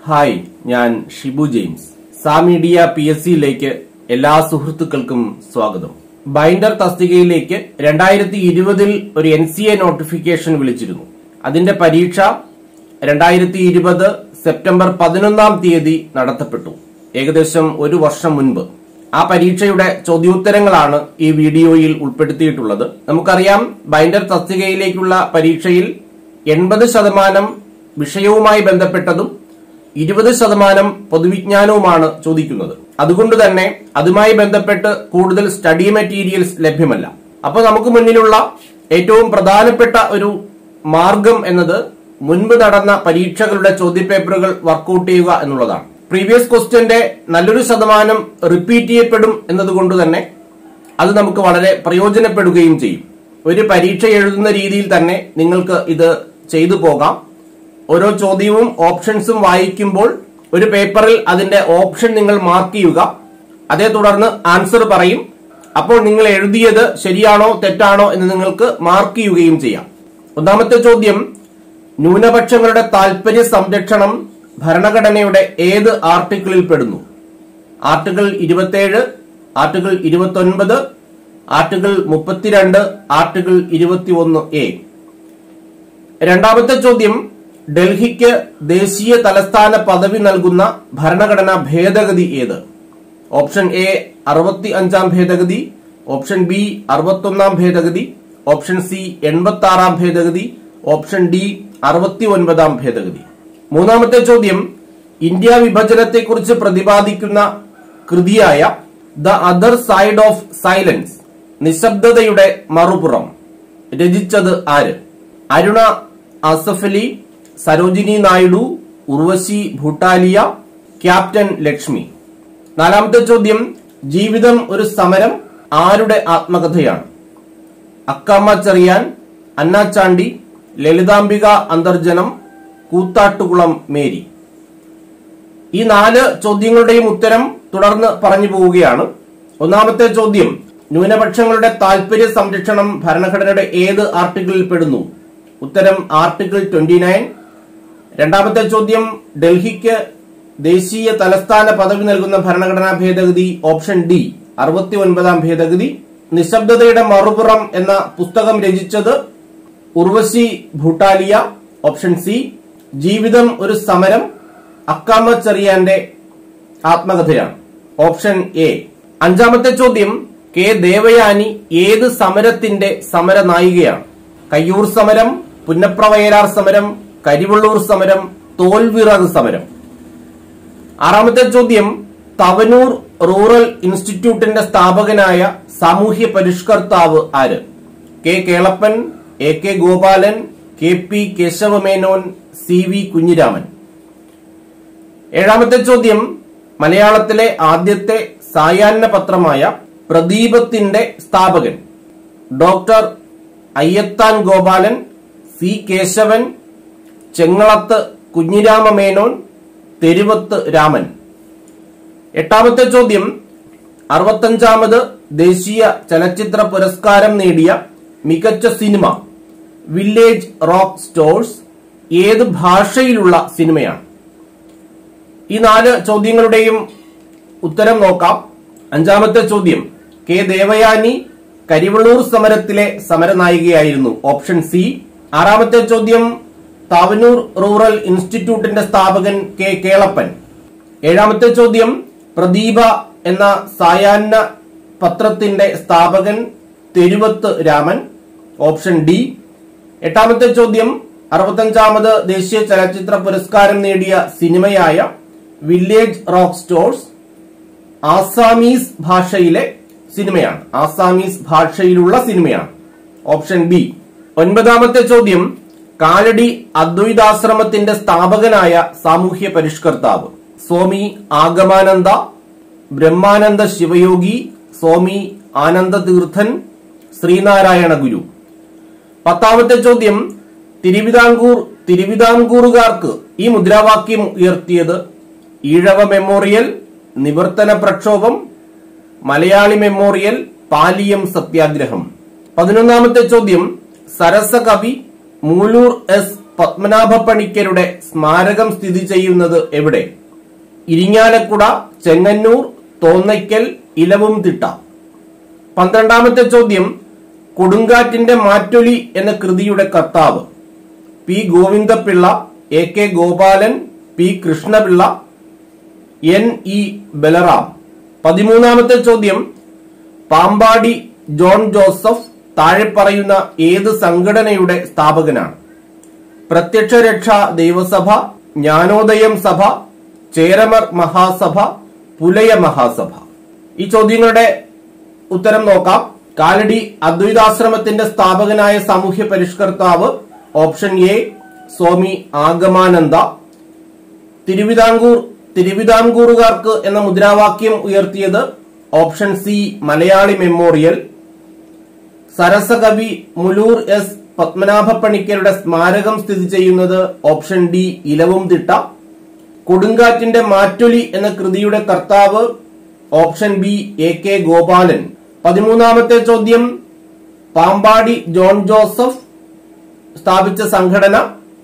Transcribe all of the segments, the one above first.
hi ഞാൻ Shibu James സാമീഡിയ P S സിയിലേക്ക് എല്ലാ സുഹൃത്തുക്കൾക്കും സ്വാഗതം ബൈൻഡർ തസ്തികയിലേക്ക് രണ്ടായിരത്തി ഇരുപതിൽ ഒരു എൻ സി എ നോട്ടിഫിക്കേഷൻ വിളിച്ചിരുന്നു അതിന്റെ പരീക്ഷ രണ്ടായിരത്തി ഇരുപത് സെപ്റ്റംബർ പതിനൊന്നാം തീയതി നടത്തപ്പെട്ടു ഏകദേശം ഒരു വർഷം മുൻപ് ആ പരീക്ഷയുടെ ചോദ്യോത്തരങ്ങളാണ് ഈ വീഡിയോയിൽ ഉൾപ്പെടുത്തിയിട്ടുള്ളത് നമുക്കറിയാം ബൈൻഡർ തസ്തികയിലേക്കുള്ള പരീക്ഷയിൽ എൺപത് ശതമാനം വിഷയവുമായി ബന്ധപ്പെട്ടതും ഇരുപത് ശതമാനം പൊതുവിജ്ഞാനവുമാണ് ചോദിക്കുന്നത് അതുകൊണ്ട് തന്നെ അതുമായി ബന്ധപ്പെട്ട് കൂടുതൽ സ്റ്റഡി മെറ്റീരിയൽസ് ലഭ്യമല്ല അപ്പൊ നമുക്ക് മുന്നിലുള്ള ഏറ്റവും പ്രധാനപ്പെട്ട ഒരു മാർഗം എന്നത് മുൻപ് നടന്ന പരീക്ഷകളുടെ ചോദ്യപേപ്പറുകൾ വർക്കൗട്ട് ചെയ്യുക എന്നുള്ളതാണ് പ്രീവിയസ് ക്വസ്റ്റ്യന്റെ നല്ലൊരു ശതമാനം റിപ്പീറ്റ് ചെയ്യപ്പെടും എന്നതുകൊണ്ട് തന്നെ അത് നമുക്ക് വളരെ പ്രയോജനപ്പെടുകയും ചെയ്യും ഒരു പരീക്ഷ എഴുതുന്ന രീതിയിൽ തന്നെ നിങ്ങൾക്ക് ഇത് ചെയ്തു പോകാം ഓരോ ചോദ്യവും ഓപ്ഷൻസും വായിക്കുമ്പോൾ ഒരു പേപ്പറിൽ അതിന്റെ ഓപ്ഷൻ നിങ്ങൾ മാർക്ക് ചെയ്യുക അതേ തുടർന്ന് ആൻസർ പറയും അപ്പോൾ നിങ്ങൾ എഴുതിയത് ശരിയാണോ തെറ്റാണോ എന്ന് നിങ്ങൾക്ക് മാർക്ക് ചെയ്യുകയും ചെയ്യാം ഒന്നാമത്തെ ചോദ്യം ന്യൂനപക്ഷങ്ങളുടെ താൽപര്യ സംരക്ഷണം ഭരണഘടനയുടെ ഏത് ആർട്ടിക്കിളിൽ പെടുന്നു ആർട്ടിക്കിൾ ഇരുപത്തിയേഴ് ആർട്ടിക്കിൾ ഇരുപത്തൊൻപത് ആർട്ടിക്കിൾ മുപ്പത്തിരണ്ട് ആർട്ടിക്കിൾ ഇരുപത്തിയൊന്ന് എ രണ്ടാമത്തെ ചോദ്യം ഡൽഹിക്ക് ദേശീയ തലസ്ഥാന പദവി നൽകുന്ന ഭരണഘടനാ ഭേദഗതി ഏത് ഓപ്ഷൻ എ അറുപത്തി അഞ്ചാം ഭേദഗതി ഓപ്ഷൻ ബി അറുപത്തൊന്നാം ഭേദഗതി ഓപ്ഷൻ സി എൺപത്തി ആറാം ഭേദഗതി ഓപ്ഷൻ ഡി അറുപത്തി ഒൻപതാം ഭേദഗതി മൂന്നാമത്തെ ചോദ്യം ഇന്ത്യ വിഭജനത്തെക്കുറിച്ച് പ്രതിപാദിക്കുന്ന കൃതിയായ the other side of silence നിശബ്ദതയുടെ മറുപുറം രചിച്ചത് ആര് അരുണ അസഫലി സരോജിനി നായിഡു ഉർവശി ഭൂട്ടാലിയ ക്യാപ്റ്റൻ ലക്ഷ്മി നാലാമത്തെ ചോദ്യം ജീവിതം ഒരു സമരം ആരുടെ ആത്മകഥയാണ് അക്കാമ ചെറിയാൻ അന്നാച്ചാണ്ടി ലളിതാംബിക അന്തർജനം കൂത്താട്ടുകുളം മേരി ഈ നാല് ചോദ്യങ്ങളുടെയും ഉത്തരം തുടർന്ന് പറഞ്ഞു പോവുകയാണ് ഒന്നാമത്തെ ചോദ്യം ന്യൂനപക്ഷങ്ങളുടെ താൽപര്യ സംരക്ഷണം ഭരണഘടനയുടെ ഏത് ആർട്ടിക്കിളിൽ പെടുന്നു ഉത്തരം ആർട്ടിക്കിൾ ട്വന്റി നയൻ രണ്ടാമത്തെ ചോദ്യം ഡൽഹിക്ക് ദേശീയ തലസ്ഥാന പദവി നൽകുന്ന ഭരണഘടനാ ഭേദഗതി ഓപ്ഷൻ ഡി അറുപത്തി ഒൻപതാം ഭേദഗതി നിശബ്ദതയുടെ മറുപുറം എന്ന പുസ്തകം രചിച്ചത് ഉർവശി ഭൂട്ടാലിയ ഓപ്ഷൻ സി ജീവിതം ഒരു സമരം അക്കാമ ചെറിയാന്റെ ആത്മകഥയാണ് ഓപ്ഷൻ എ അഞ്ചാമത്തെ ചോദ്യം കെ ദേവയാനി ഏത് സമരത്തിന്റെ സമര നായികയാണ് കയ്യൂർ സമരം പുന്നപ്രവയലാർ സമരം കരിവള്ളൂർ സമരം തോൽവിറക് സമരം ആറാമത്തെ ചോദ്യം തവനൂർ റൂറൽ ഇൻസ്റ്റിറ്റ്യൂട്ടിന്റെ സ്ഥാപകനായ സാമൂഹ്യ പരിഷ്കർത്താവ് ആര് K Kelappan A K Gopalan K P Kesava Menon C V Kunhiraman ഏഴാമത്തെ ചോദ്യം മലയാളത്തിലെ ആദ്യത്തെ സായാഹ്ന പത്രമായ പ്രദീപത്തിന്റെ സ്ഥാപകൻ ഡോക്ടർ അയ്യത്താൻ ഗോപാലൻ സി കേശവൻ ചെങ്ങളത്ത് കുഞ്ഞിരാമ മേനോൻ തെരുവത്ത് രാമൻ എട്ടാമത്തെ ചോദ്യം അറുപത്തഞ്ചാമത് ദേശീയ ചലച്ചിത്ര പുരസ്കാരം നേടിയ മികച്ച സിനിമ വില്ലേജ് റോക്ക് സ്റ്റോഴ്സ് ഏത് ഭാഷയിലുള്ള സിനിമയാണ് ഈ നാല് ചോദ്യങ്ങളുടെയും ഉത്തരം നോക്കാം അഞ്ചാമത്തെ ചോദ്യം കെ ദേവയാനി കരിവള്ളൂർ സമരത്തിലെ സമരനായികയായിരുന്നു ഓപ്ഷൻ സി ആറാമത്തെ ചോദ്യം താവനൂർ റൂറൽ ഇൻസ്റ്റിറ്റ്യൂട്ടിന്റെ സ്ഥാപകൻ കെ കേളപ്പൻ ഏഴാമത്തെ ചോദ്യം പ്രദീപ എന്ന സായാഹ്ന പത്രത്തിന്റെ സ്ഥാപകൻ തെരുവത്ത് രാമൻ ഓപ്ഷൻ ഡി എട്ടാമത്തെ ചോദ്യം അറുപത്തഞ്ചാമത് ദേശീയ ചലച്ചിത്ര പുരസ്കാരം നേടിയ സിനിമയായ വില്ലേജ് റോക്ക് സ്റ്റോഴ്സ് ആസാമീസ് ഭാഷയിലെ സിനിമയാണ് ആസാമീസ് ഭാഷയിലുള്ള സിനിമയാണ് ഓപ്ഷൻ ബി ഒൻപതാമത്തെ ചോദ്യം കാലടി അദ്വൈതാശ്രമത്തിന്റെ സ്ഥാപകനായ സാമൂഹ്യ പരിഷ്കർത്താവ് സ്വാമി ആഗമാനന്ദ ബ്രഹ്മാനന്ദ ശിവയോഗി സ്വാമി ആനന്ദ തീർത്ഥൻ ശ്രീനാരായണ ഗുരു പത്താമത്തെ ചോദ്യം തിരുവിതാംകൂർ തിരുവിതാംകൂറുകാർക്ക് ഈ മുദ്രാവാക്യം ഉയർത്തിയത് ഈഴവ മെമ്മോറിയൽ നിവർത്തന പ്രക്ഷോഭം മലയാളി മെമ്മോറിയൽ പാലിയം സത്യാഗ്രഹം പതിനൊന്നാമത്തെ ചോദ്യം സരസകവി മൂലൂർ എസ് പത്മനാഭ പണിക്കരുടെ സ്മാരകം സ്ഥിതി ചെയ്യുന്നത് എവിടെ ഇരിങ്ങാലക്കുട ചെങ്ങന്നൂർ തോന്നയ്ക്കൽ ഇലവും തിട്ട പന്ത്രണ്ടാമത്തെ ചോദ്യം കൊടുങ്കാറ്റിന്റെ മാറ്റൊലി എന്ന കൃതിയുടെ കർത്താവ് P Govinda Pillai A K Gopalan P Krishna Pillai N E Balaram പതിമൂന്നാമത്തെ ചോദ്യം പാമ്പാടി ജോൺ ജോസഫ് താഴെ പറയുന്ന ഏത് സംഘടനയുടെ സ്ഥാപകനാണ് പ്രത്യക്ഷ രക്ഷാ ദൈവസഭ ജ്ഞാനോദയം സഭ ചേരമർ മഹാസഭ പുലയ മഹാസഭ ഈ ചോദ്യങ്ങളുടെ ഉത്തരം നോക്കാം കാലടി അദ്വൈതാശ്രമത്തിന്റെ സ്ഥാപകനായ സാമൂഹ്യ പരിഷ്കർത്താവ് ഓപ്ഷൻ എ സ്വാമി ആഗമാനന്ദ തിരുവിതാംകൂർ തിരുവിതാംകൂറുകാർക്ക് എന്ന മുദ്രാവാക്യം ഉയർത്തിയത് option C Malayali memorial Sarasakavi Mooloor S Padmanabha പണിക്കരുടെ സ്മാരകം സ്ഥിതി ചെയ്യുന്നത് ഓപ്ഷൻ ഡി ഇലവും തിട്ട കൊടുങ്കാറ്റിന്റെ മാറ്റൊലി എന്ന കൃതിയുടെ കർത്താവ് option B A K Gopalan പതിമൂന്നാമത്തെ ചോദ്യം പാമ്പാടി ജോൺ ജോസഫ് സ്ഥാപിച്ച സംഘടന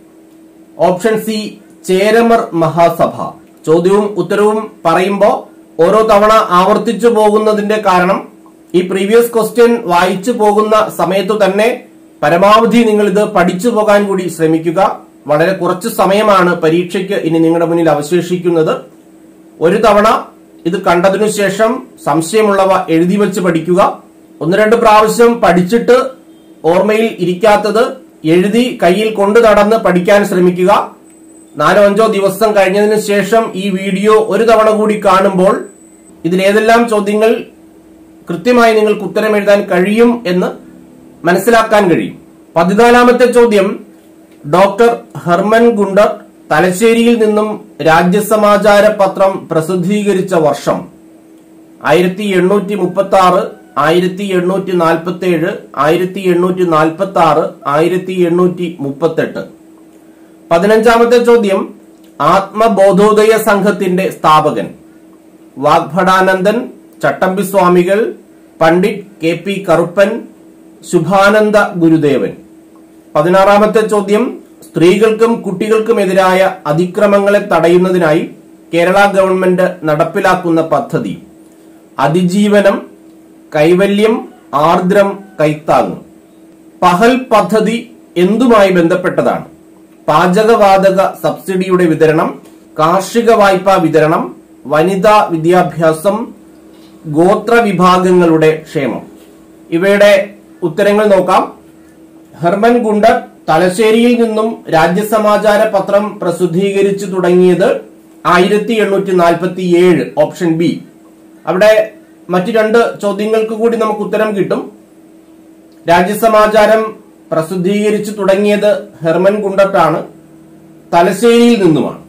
ഓപ്ഷൻ സി ചേരമർ മഹാസഭ ചോദ്യവും ഉത്തരവും പറയുമ്പോൾ ഓരോ തവണ ആവർത്തിച്ചു പോകുന്നതിന്റെ കാരണം ഈ പ്രീവിയസ് ക്വസ്റ്റ്യൻ വായിച്ചു പോകുന്ന സമയത്തു തന്നെ പരമാവധി നിങ്ങൾ ഇത് പഠിച്ചു പോകാൻ കൂടി ശ്രമിക്കുക വളരെ കുറച്ച് സമയമാണ് പരീക്ഷയ്ക്ക് ഇനി നിങ്ങളുടെ മുന്നിൽ അവശേഷിക്കുന്നത് ഒരു തവണ ഇത് കണ്ടതിനു ശേഷം സംശയമുള്ളവ എഴുതി വെച്ച് പഠിക്കുക ഒന്ന് രണ്ട് പ്രാവശ്യം പഠിച്ചിട്ട് ഓർമ്മയിൽ ഇരിക്കാത്തത് എഴുതി കയ്യിൽ കൊണ്ടു നടന്ന് പഠിക്കാൻ ശ്രമിക്കുക നാലോ അഞ്ചോ ദിവസം കഴിഞ്ഞതിന് ശേഷം ഈ വീഡിയോ ഒരു തവണ കൂടി കാണുമ്പോൾ ഇതിലേതെല്ലാം ചോദ്യങ്ങൾ കൃത്യമായി നിങ്ങൾക്ക് ഉത്തരം എഴുതാൻ കഴിയും എന്ന് മനസ്സിലാക്കാൻ കഴിയും പതിനാലാമത്തെ ചോദ്യം ഡോക്ടർ ഹർമൻ ഗുണ്ടർ തലശ്ശേരിയിൽ നിന്നും രാജ്യസമാചാര പത്രം പ്രസിദ്ധീകരിച്ച വർഷം ആയിരത്തി എണ്ണൂറ്റി മുപ്പത്തി ആറ് ആയിരത്തി എണ്ണൂറ്റി നാൽപ്പത്തി ഏഴ് ആയിരത്തി എണ്ണൂറ്റി നാൽപ്പത്തി ആറ് ആയിരത്തി എണ്ണൂറ്റി മുപ്പത്തെട്ട് പതിനഞ്ചാമത്തെ ചോദ്യം ആത്മബോധോദയ സംഘത്തിന്റെ സ്ഥാപകൻ വാഗ്ഭടാനന്ദൻ ചട്ടമ്പി സ്വാമികൾ പണ്ഡിറ്റ് കെ പി കറുപ്പൻ ശുഭാനന്ദ ഗുരുദേവൻ പതിനാറാമത്തെ ചോദ്യം സ്ത്രീകൾക്കും കുട്ടികൾക്കുമെതിരായ അതിക്രമങ്ങളെ തടയുന്നതിനായി കേരള ഗവൺമെന്റ് നടപ്പിലാക്കുന്ന പദ്ധതി അതിജീവനം കൈവല്യം ആർദ്രം കൈത്താങ് പഹൽ പദ്ധതി എന്തുമായി ബന്ധപ്പെട്ടതാണ് പാചകവാതക സബ്സിഡിയുടെ വിതരണം കാർഷിക വായ്പാ വിതരണം വനിതാ വിദ്യാഭ്യാസം ഗോത്ര വിഭാഗങ്ങളുടെ ക്ഷേമം ഇവയുടെ ഉത്തരങ്ങൾ നോക്കാം ഹെർമൻ ഗുണ്ടർ തലശ്ശേരിയിൽ നിന്നും രാജ്യസമാചാര പത്രം പ്രസിദ്ധീകരിച്ചു തുടങ്ങിയത് ആയിരത്തി എണ്ണൂറ്റി നാൽപ്പത്തി ഏഴ് ഓപ്ഷൻ ബി അവിടെ മറ്റു രണ്ട് ചോദ്യങ്ങൾക്ക് കൂടി നമുക്ക് ഉത്തരം കിട്ടും രാജ്യസമാചാരം പ്രസിദ്ധീകരിച്ചു തുടങ്ങിയത് ഹെർമൻ ഗുണ്ടട്ടാണ് തലശ്ശേരിയിൽ നിന്നുമാണ്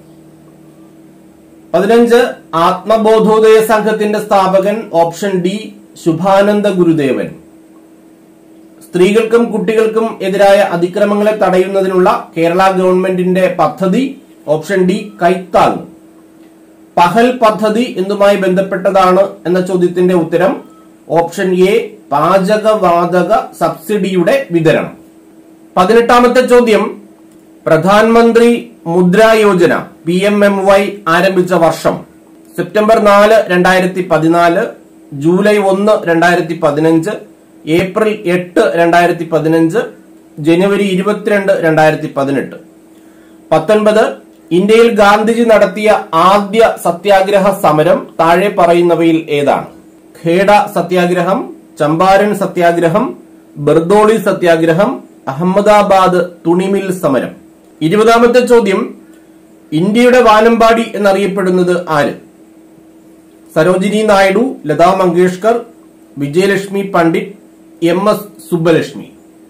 പതിനഞ്ച് ആത്മബോധോദയ സംഘത്തിന്റെ സ്ഥാപകൻ ഓപ്ഷൻ ഡി ശുഭാനന്ദ ഗുരുദേവൻ സ്ത്രീകൾക്കും കുട്ടികൾക്കും എതിരായ അതിക്രമങ്ങളെ തടയുന്നതിനുള്ള കേരള ഗവൺമെന്റിന്റെ പദ്ധതി ഓപ്ഷൻ ഡി കൈത്താങ് പഹൽ പദ്ധതി എന്തുമായി ബന്ധപ്പെട്ടതാണ് എന്ന ചോദ്യത്തിന്റെ ഉത്തരം ഓപ്ഷൻ എ പാചകവാതക സബ്സിഡിയുടെ വിതരണം പതിനെട്ടാമത്തെ ചോദ്യം പ്രധാനമന്ത്രി Mudra Yojana P M M Y ആരംഭിച്ച വർഷം സെപ്റ്റംബർ നാല് രണ്ടായിരത്തി പതിനാല് ജൂലൈ ഒന്ന് രണ്ടായിരത്തി പതിനഞ്ച് ഏപ്രിൽ എട്ട് രണ്ടായിരത്തി പതിനഞ്ച് ജനുവരി ഇരുപത്തിരണ്ട് രണ്ടായിരത്തി പതിനെട്ട് പത്തൊൻപത് ഇന്ത്യയിൽ ഗാന്ധിജി നടത്തിയ ആദ്യ സത്യാഗ്രഹ സമരം താഴെ പറയുന്നവയിൽ ഏതാണ് ഖേഡ സത്യാഗ്രഹം ചമ്പാരൻ സത്യാഗ്രഹം ബർദോളി സത്യാഗ്രഹം അഹമ്മദാബാദ് തുണിമിൽ സമരം ഇരുപതാമത്തെ ചോദ്യം ഇന്ത്യയുടെ വാനമ്പാടി എന്നറിയപ്പെടുന്നത് ആര് സരോജിനി നായിഡു ലതാ മങ്കേഷ്കർ വിജയലക്ഷ്മി പണ്ഡിറ്റ് എം എസ് സുബ്ബലക്ഷ്മി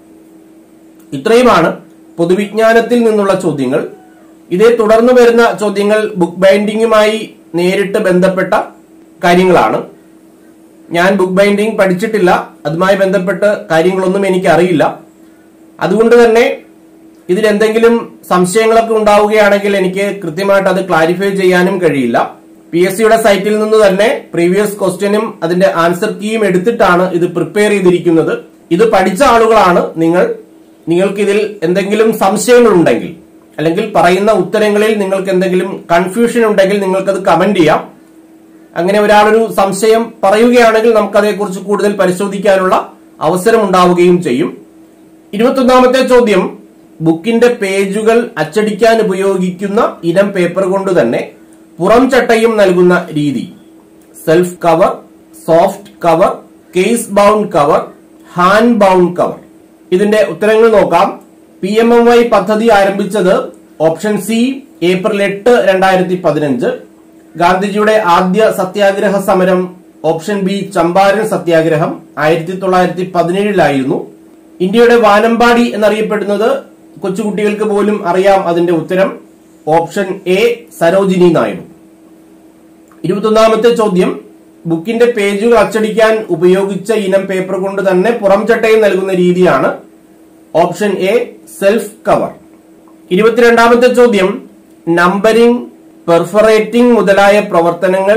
ഇത്രയുമാണ് പൊതുവിജ്ഞാനത്തിൽ നിന്നുള്ള ചോദ്യങ്ങൾ ഇതേ തുടർന്ന് വരുന്ന ചോദ്യങ്ങൾ ബുക്ക് ബൈൻഡിങ്ങുമായി നേരിട്ട് ബന്ധപ്പെട്ട കാര്യങ്ങളാണ് ഞാൻ ബുക്ക് ബൈൻഡിങ് പഠിച്ചിട്ടില്ല അതുമായി ബന്ധപ്പെട്ട് കാര്യങ്ങളൊന്നും എനിക്ക് അറിയില്ല അതുകൊണ്ട് തന്നെ ഇതിൽ എന്തെങ്കിലും സംശയങ്ങളൊക്കെ ഉണ്ടാവുകയാണെങ്കിൽ എനിക്ക് കൃത്യമായിട്ട് അത് ക്ലാരിഫൈ ചെയ്യാനും കഴിയില്ല പി എസ് സിയുടെ സൈറ്റിൽ നിന്ന് തന്നെ പ്രീവിയസ് ക്വസ്റ്റ്യനും അതിന്റെ ആൻസർ കീയും എടുത്തിട്ടാണ് ഇത് പ്രിപ്പയർ ചെയ്തിരിക്കുന്നത് ഇത് പഠിച്ച ആളുകളാണ് നിങ്ങൾ നിങ്ങൾക്ക് ഇതിൽ എന്തെങ്കിലും സംശയങ്ങൾ ഉണ്ടെങ്കിൽ അല്ലെങ്കിൽ പറയുന്ന ഉത്തരങ്ങളിൽ നിങ്ങൾക്ക് എന്തെങ്കിലും കൺഫ്യൂഷൻ ഉണ്ടെങ്കിൽ നിങ്ങൾക്കത് കമന്റ് ചെയ്യാം അങ്ങനെ ഒരാളൊരു സംശയം പറയുകയാണെങ്കിൽ നമുക്കതേക്കുറിച്ച് കൂടുതൽ പരിശോധിക്കാനുള്ള അവസരം ഉണ്ടാവുകയും ചെയ്യും ഇരുപത്തൊന്നാമത്തെ ചോദ്യം ബുക്കിന്റെ പേജുകൾ അച്ചടിക്കാൻ ഉപയോഗിക്കുന്ന ഇനം പേപ്പർ കൊണ്ട് തന്നെ പുറം ചട്ടയും നൽകുന്ന രീതി self cover soft cover case bound cover hand bound cover ഇതിന്റെ ഉത്തരങ്ങൾ നോക്കാം പി എം എം വൈ പദ്ധതി ആരംഭിച്ചത് ഓപ്ഷൻ സി ഏപ്രിൽ എട്ട് രണ്ടായിരത്തി പതിനഞ്ച് ഗാന്ധിജിയുടെ ആദ്യ സത്യാഗ്രഹ സമരം ഓപ്ഷൻ ബി ചമ്പാരൻ സത്യാഗ്രഹം ആയിരത്തി തൊള്ളായിരത്തി പതിനേഴിലായിരുന്നു ഇന്ത്യയുടെ വാനമ്പാടി എന്നറിയപ്പെടുന്നത് കൊച്ചുകുട്ടികൾക്ക് പോലും അറിയാം അതിന്റെ ഉത്തരം ഓപ്ഷൻ എ സരോജിനി നായിഡു ഇരുപത്തൊന്നാമത്തെ ചോദ്യം ബുക്കിന്റെ പേജുകൾ അച്ചടിക്കാൻ ഉപയോഗിച്ച ഇനം പേപ്പർ കൊണ്ട് തന്നെ പുറം ചട്ടയും നൽകുന്ന രീതിയാണ് ഓപ്ഷൻ എ സെൽഫ് കവർ ഇരുപത്തിരണ്ടാമത്തെ ചോദ്യം നമ്പറിംഗ് പെർഫറേറ്റിംഗ് മുതലായ പ്രവർത്തനങ്ങൾ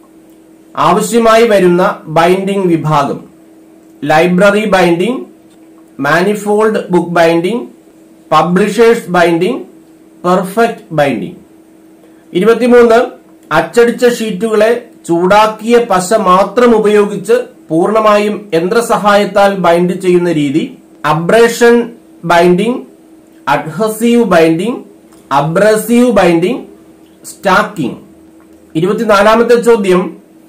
ആവശ്യമായി വരുന്ന ബൈൻഡിംഗ് വിഭാഗം library binding manifold book binding publishers binding perfect binding ഇരുപത്തിമൂന്ന് അച്ചടിച്ച ഷീറ്റുകളെ ചൂടാക്കിയ പശ മാത്രം ഉപയോഗിച്ച് പൂർണ്ണമായും യന്ത്രസഹായത്താൽ ബൈൻഡ് ചെയ്യുന്ന രീതി abrasion binding adhesive binding abrasive binding stacking ഇരുപത്തിനാലാമത്തെ ചോദ്യം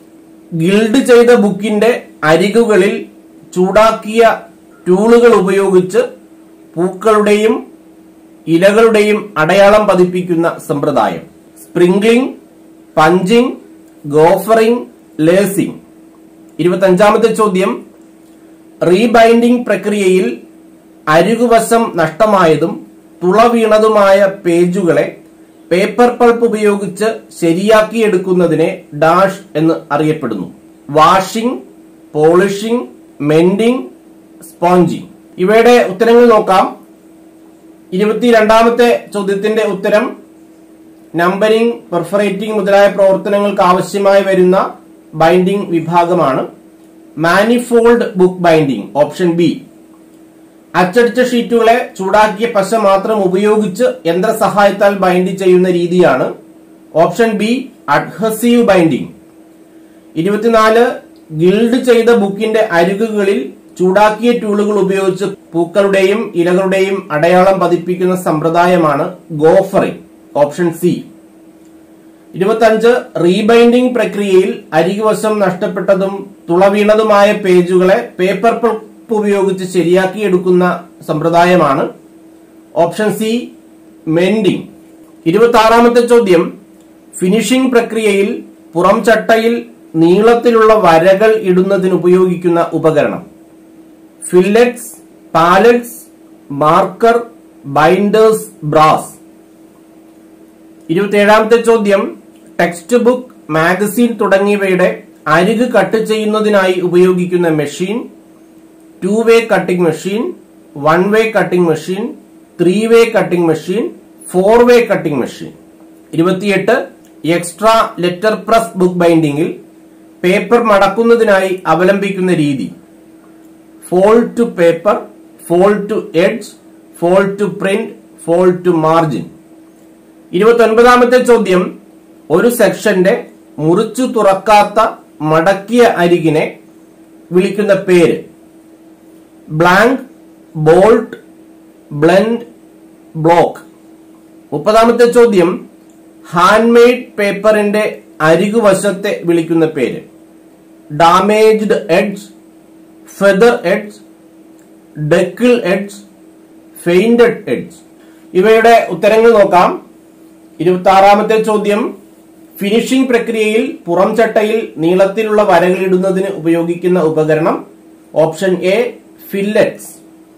ഗിൽഡ് ചെയ്ത ബുക്കിന്റെ അരികുകളിൽ ചൂടാക്കിയ ടൂളുകൾ ഉപയോഗിച്ച് പൂക്കളുടെയും ഇലകളുടെയും അടയാളം പതിപ്പിക്കുന്ന സമ്പ്രദായം സ്പ്രിംഗ്ലിംഗ് പഞ്ചിങ് ഗോഫറിംഗ് ലേസിംഗ് ഇരുപത്തഞ്ചാമത്തെ ചോദ്യം റീബൈൻഡിംഗ് പ്രക്രിയയിൽ അരികുവശം നഷ്ടമായതും തുള വീണതുമായ പേജുകളെ പേപ്പർ പൾപ്പ് ഉപയോഗിച്ച് ശരിയാക്കിയെടുക്കുന്നതിനെ ഡാഷ് എന്ന് അറിയപ്പെടുന്നു വാഷിംഗ് പോളിഷിംഗ് മെൻഡിംഗ് സ്പോഞ്ചിങ് ഇവയുടെ ഉത്തരങ്ങൾ നോക്കാം ഇരുപത്തിരണ്ടാമത്തെ ചോദ്യത്തിന്റെ ഉത്തരം നമ്പറിംഗ് പെർഫറേറ്റിംഗ് മുതലായ പ്രവർത്തനങ്ങൾക്ക് ആവശ്യമായി വരുന്ന ബൈൻഡിംഗ് വിഭാഗമാണ് manifold book binding option B അച്ചടിച്ച ഷീറ്റുകളെ ചൂടാക്കിയ പശ മാത്രം ഉപയോഗിച്ച് യന്ത്രസഹായത്താൽ ബൈൻഡ് ചെയ്യുന്ന രീതിയാണ് ഓപ്ഷൻ ബി അഡ്ഹസീവ് ബൈൻഡിംഗ് ഇരുപത്തിനാല് ഗിൽഡ് ചെയ്ത ബുക്കിന്റെ അരികുകളിൽ ചൂടാക്കിയ ടൂളുകൾ ഉപയോഗിച്ച് പൂക്കളുടെയും ഇലകളുടെയും അടയാളം പതിപ്പിക്കുന്ന സമ്പ്രദായമാണ് ഗോഫറിംഗ് ഓപ്ഷൻ സി ഇരുപത്തഞ്ച് റീബൈൻഡിംഗ് പ്രക്രിയയിൽ അരികുവശം നഷ്ടപ്പെട്ടതും തുളവീണതുമായ പേജുകളെ പേപ്പർ പൾപ്പ് ഉപയോഗിച്ച് ശരിയാക്കിയെടുക്കുന്ന സമ്പ്രദായമാണ് ഓപ്ഷൻ സി മെൻഡിംഗ് ഇരുപത്തി ആറാമത്തെ ചോദ്യം ഫിനിഷിംഗ് പ്രക്രിയയിൽ പുറം ചട്ടയിൽ നീളത്തിലുള്ള വരകൾ ഇടുന്നതിന് ഉപയോഗിക്കുന്ന ഉപകരണം fillets pallets marker binders brass ഇരുപത്തിയേഴാമത്തെ ചോദ്യം ടെക്സ്റ്റ് ബുക്ക് മാഗസിൻ തുടങ്ങിയവയുടെ അരിക് കട്ട് ചെയ്യുന്നതിനായി ഉപയോഗിക്കുന്ന machine two way cutting machine one way cutting machine three way cutting machine four way cutting machine ഇരുപത്തിയെട്ട് എക്സ്ട്രാ ലെറ്റർ പ്രസ് ബുക്ക് ബൈൻഡിംഗിൽ പേപ്പർ മടക്കുന്നതിനായി അവലംബിക്കുന്ന രീതി fold to paper fold to edge fold to print fold to margin ഇരുപത്തി ഒൻപതാമത്തെ ചോദ്യം ഒരു സെക്ഷന്റെ മുറിച്ചു തുറക്കാത്ത മടക്കിയ അരികിനെ വിളിക്കുന്ന പേര് ബ്ലാങ്ക് ബോൾട്ട് ബ്ലെൻഡ് ബ്ലോക്ക് മുപ്പതാമത്തെ ചോദ്യം ഹാൻഡ്മെയ്ഡ് പേപ്പറിന്റെ അരികുവശത്തെ വിളിക്കുന്ന പേര് damaged edge feather edge deckle edge feinted edge ഇവയുടെ ഉത്തരങ്ങൾ നോക്കാം ഇരുപത്തി ആറാമത്തെ ചോദ്യം ഫിനിഷിംഗ് പ്രക്രിയയിൽ പുറം ചട്ടയിൽ നീളത്തിലുള്ള വരകൾ ഇടുന്നതിന് ഉപയോഗിക്കുന്ന ഉപകരണം ഓപ്ഷൻ എ ഫില്ലറ്റ്സ്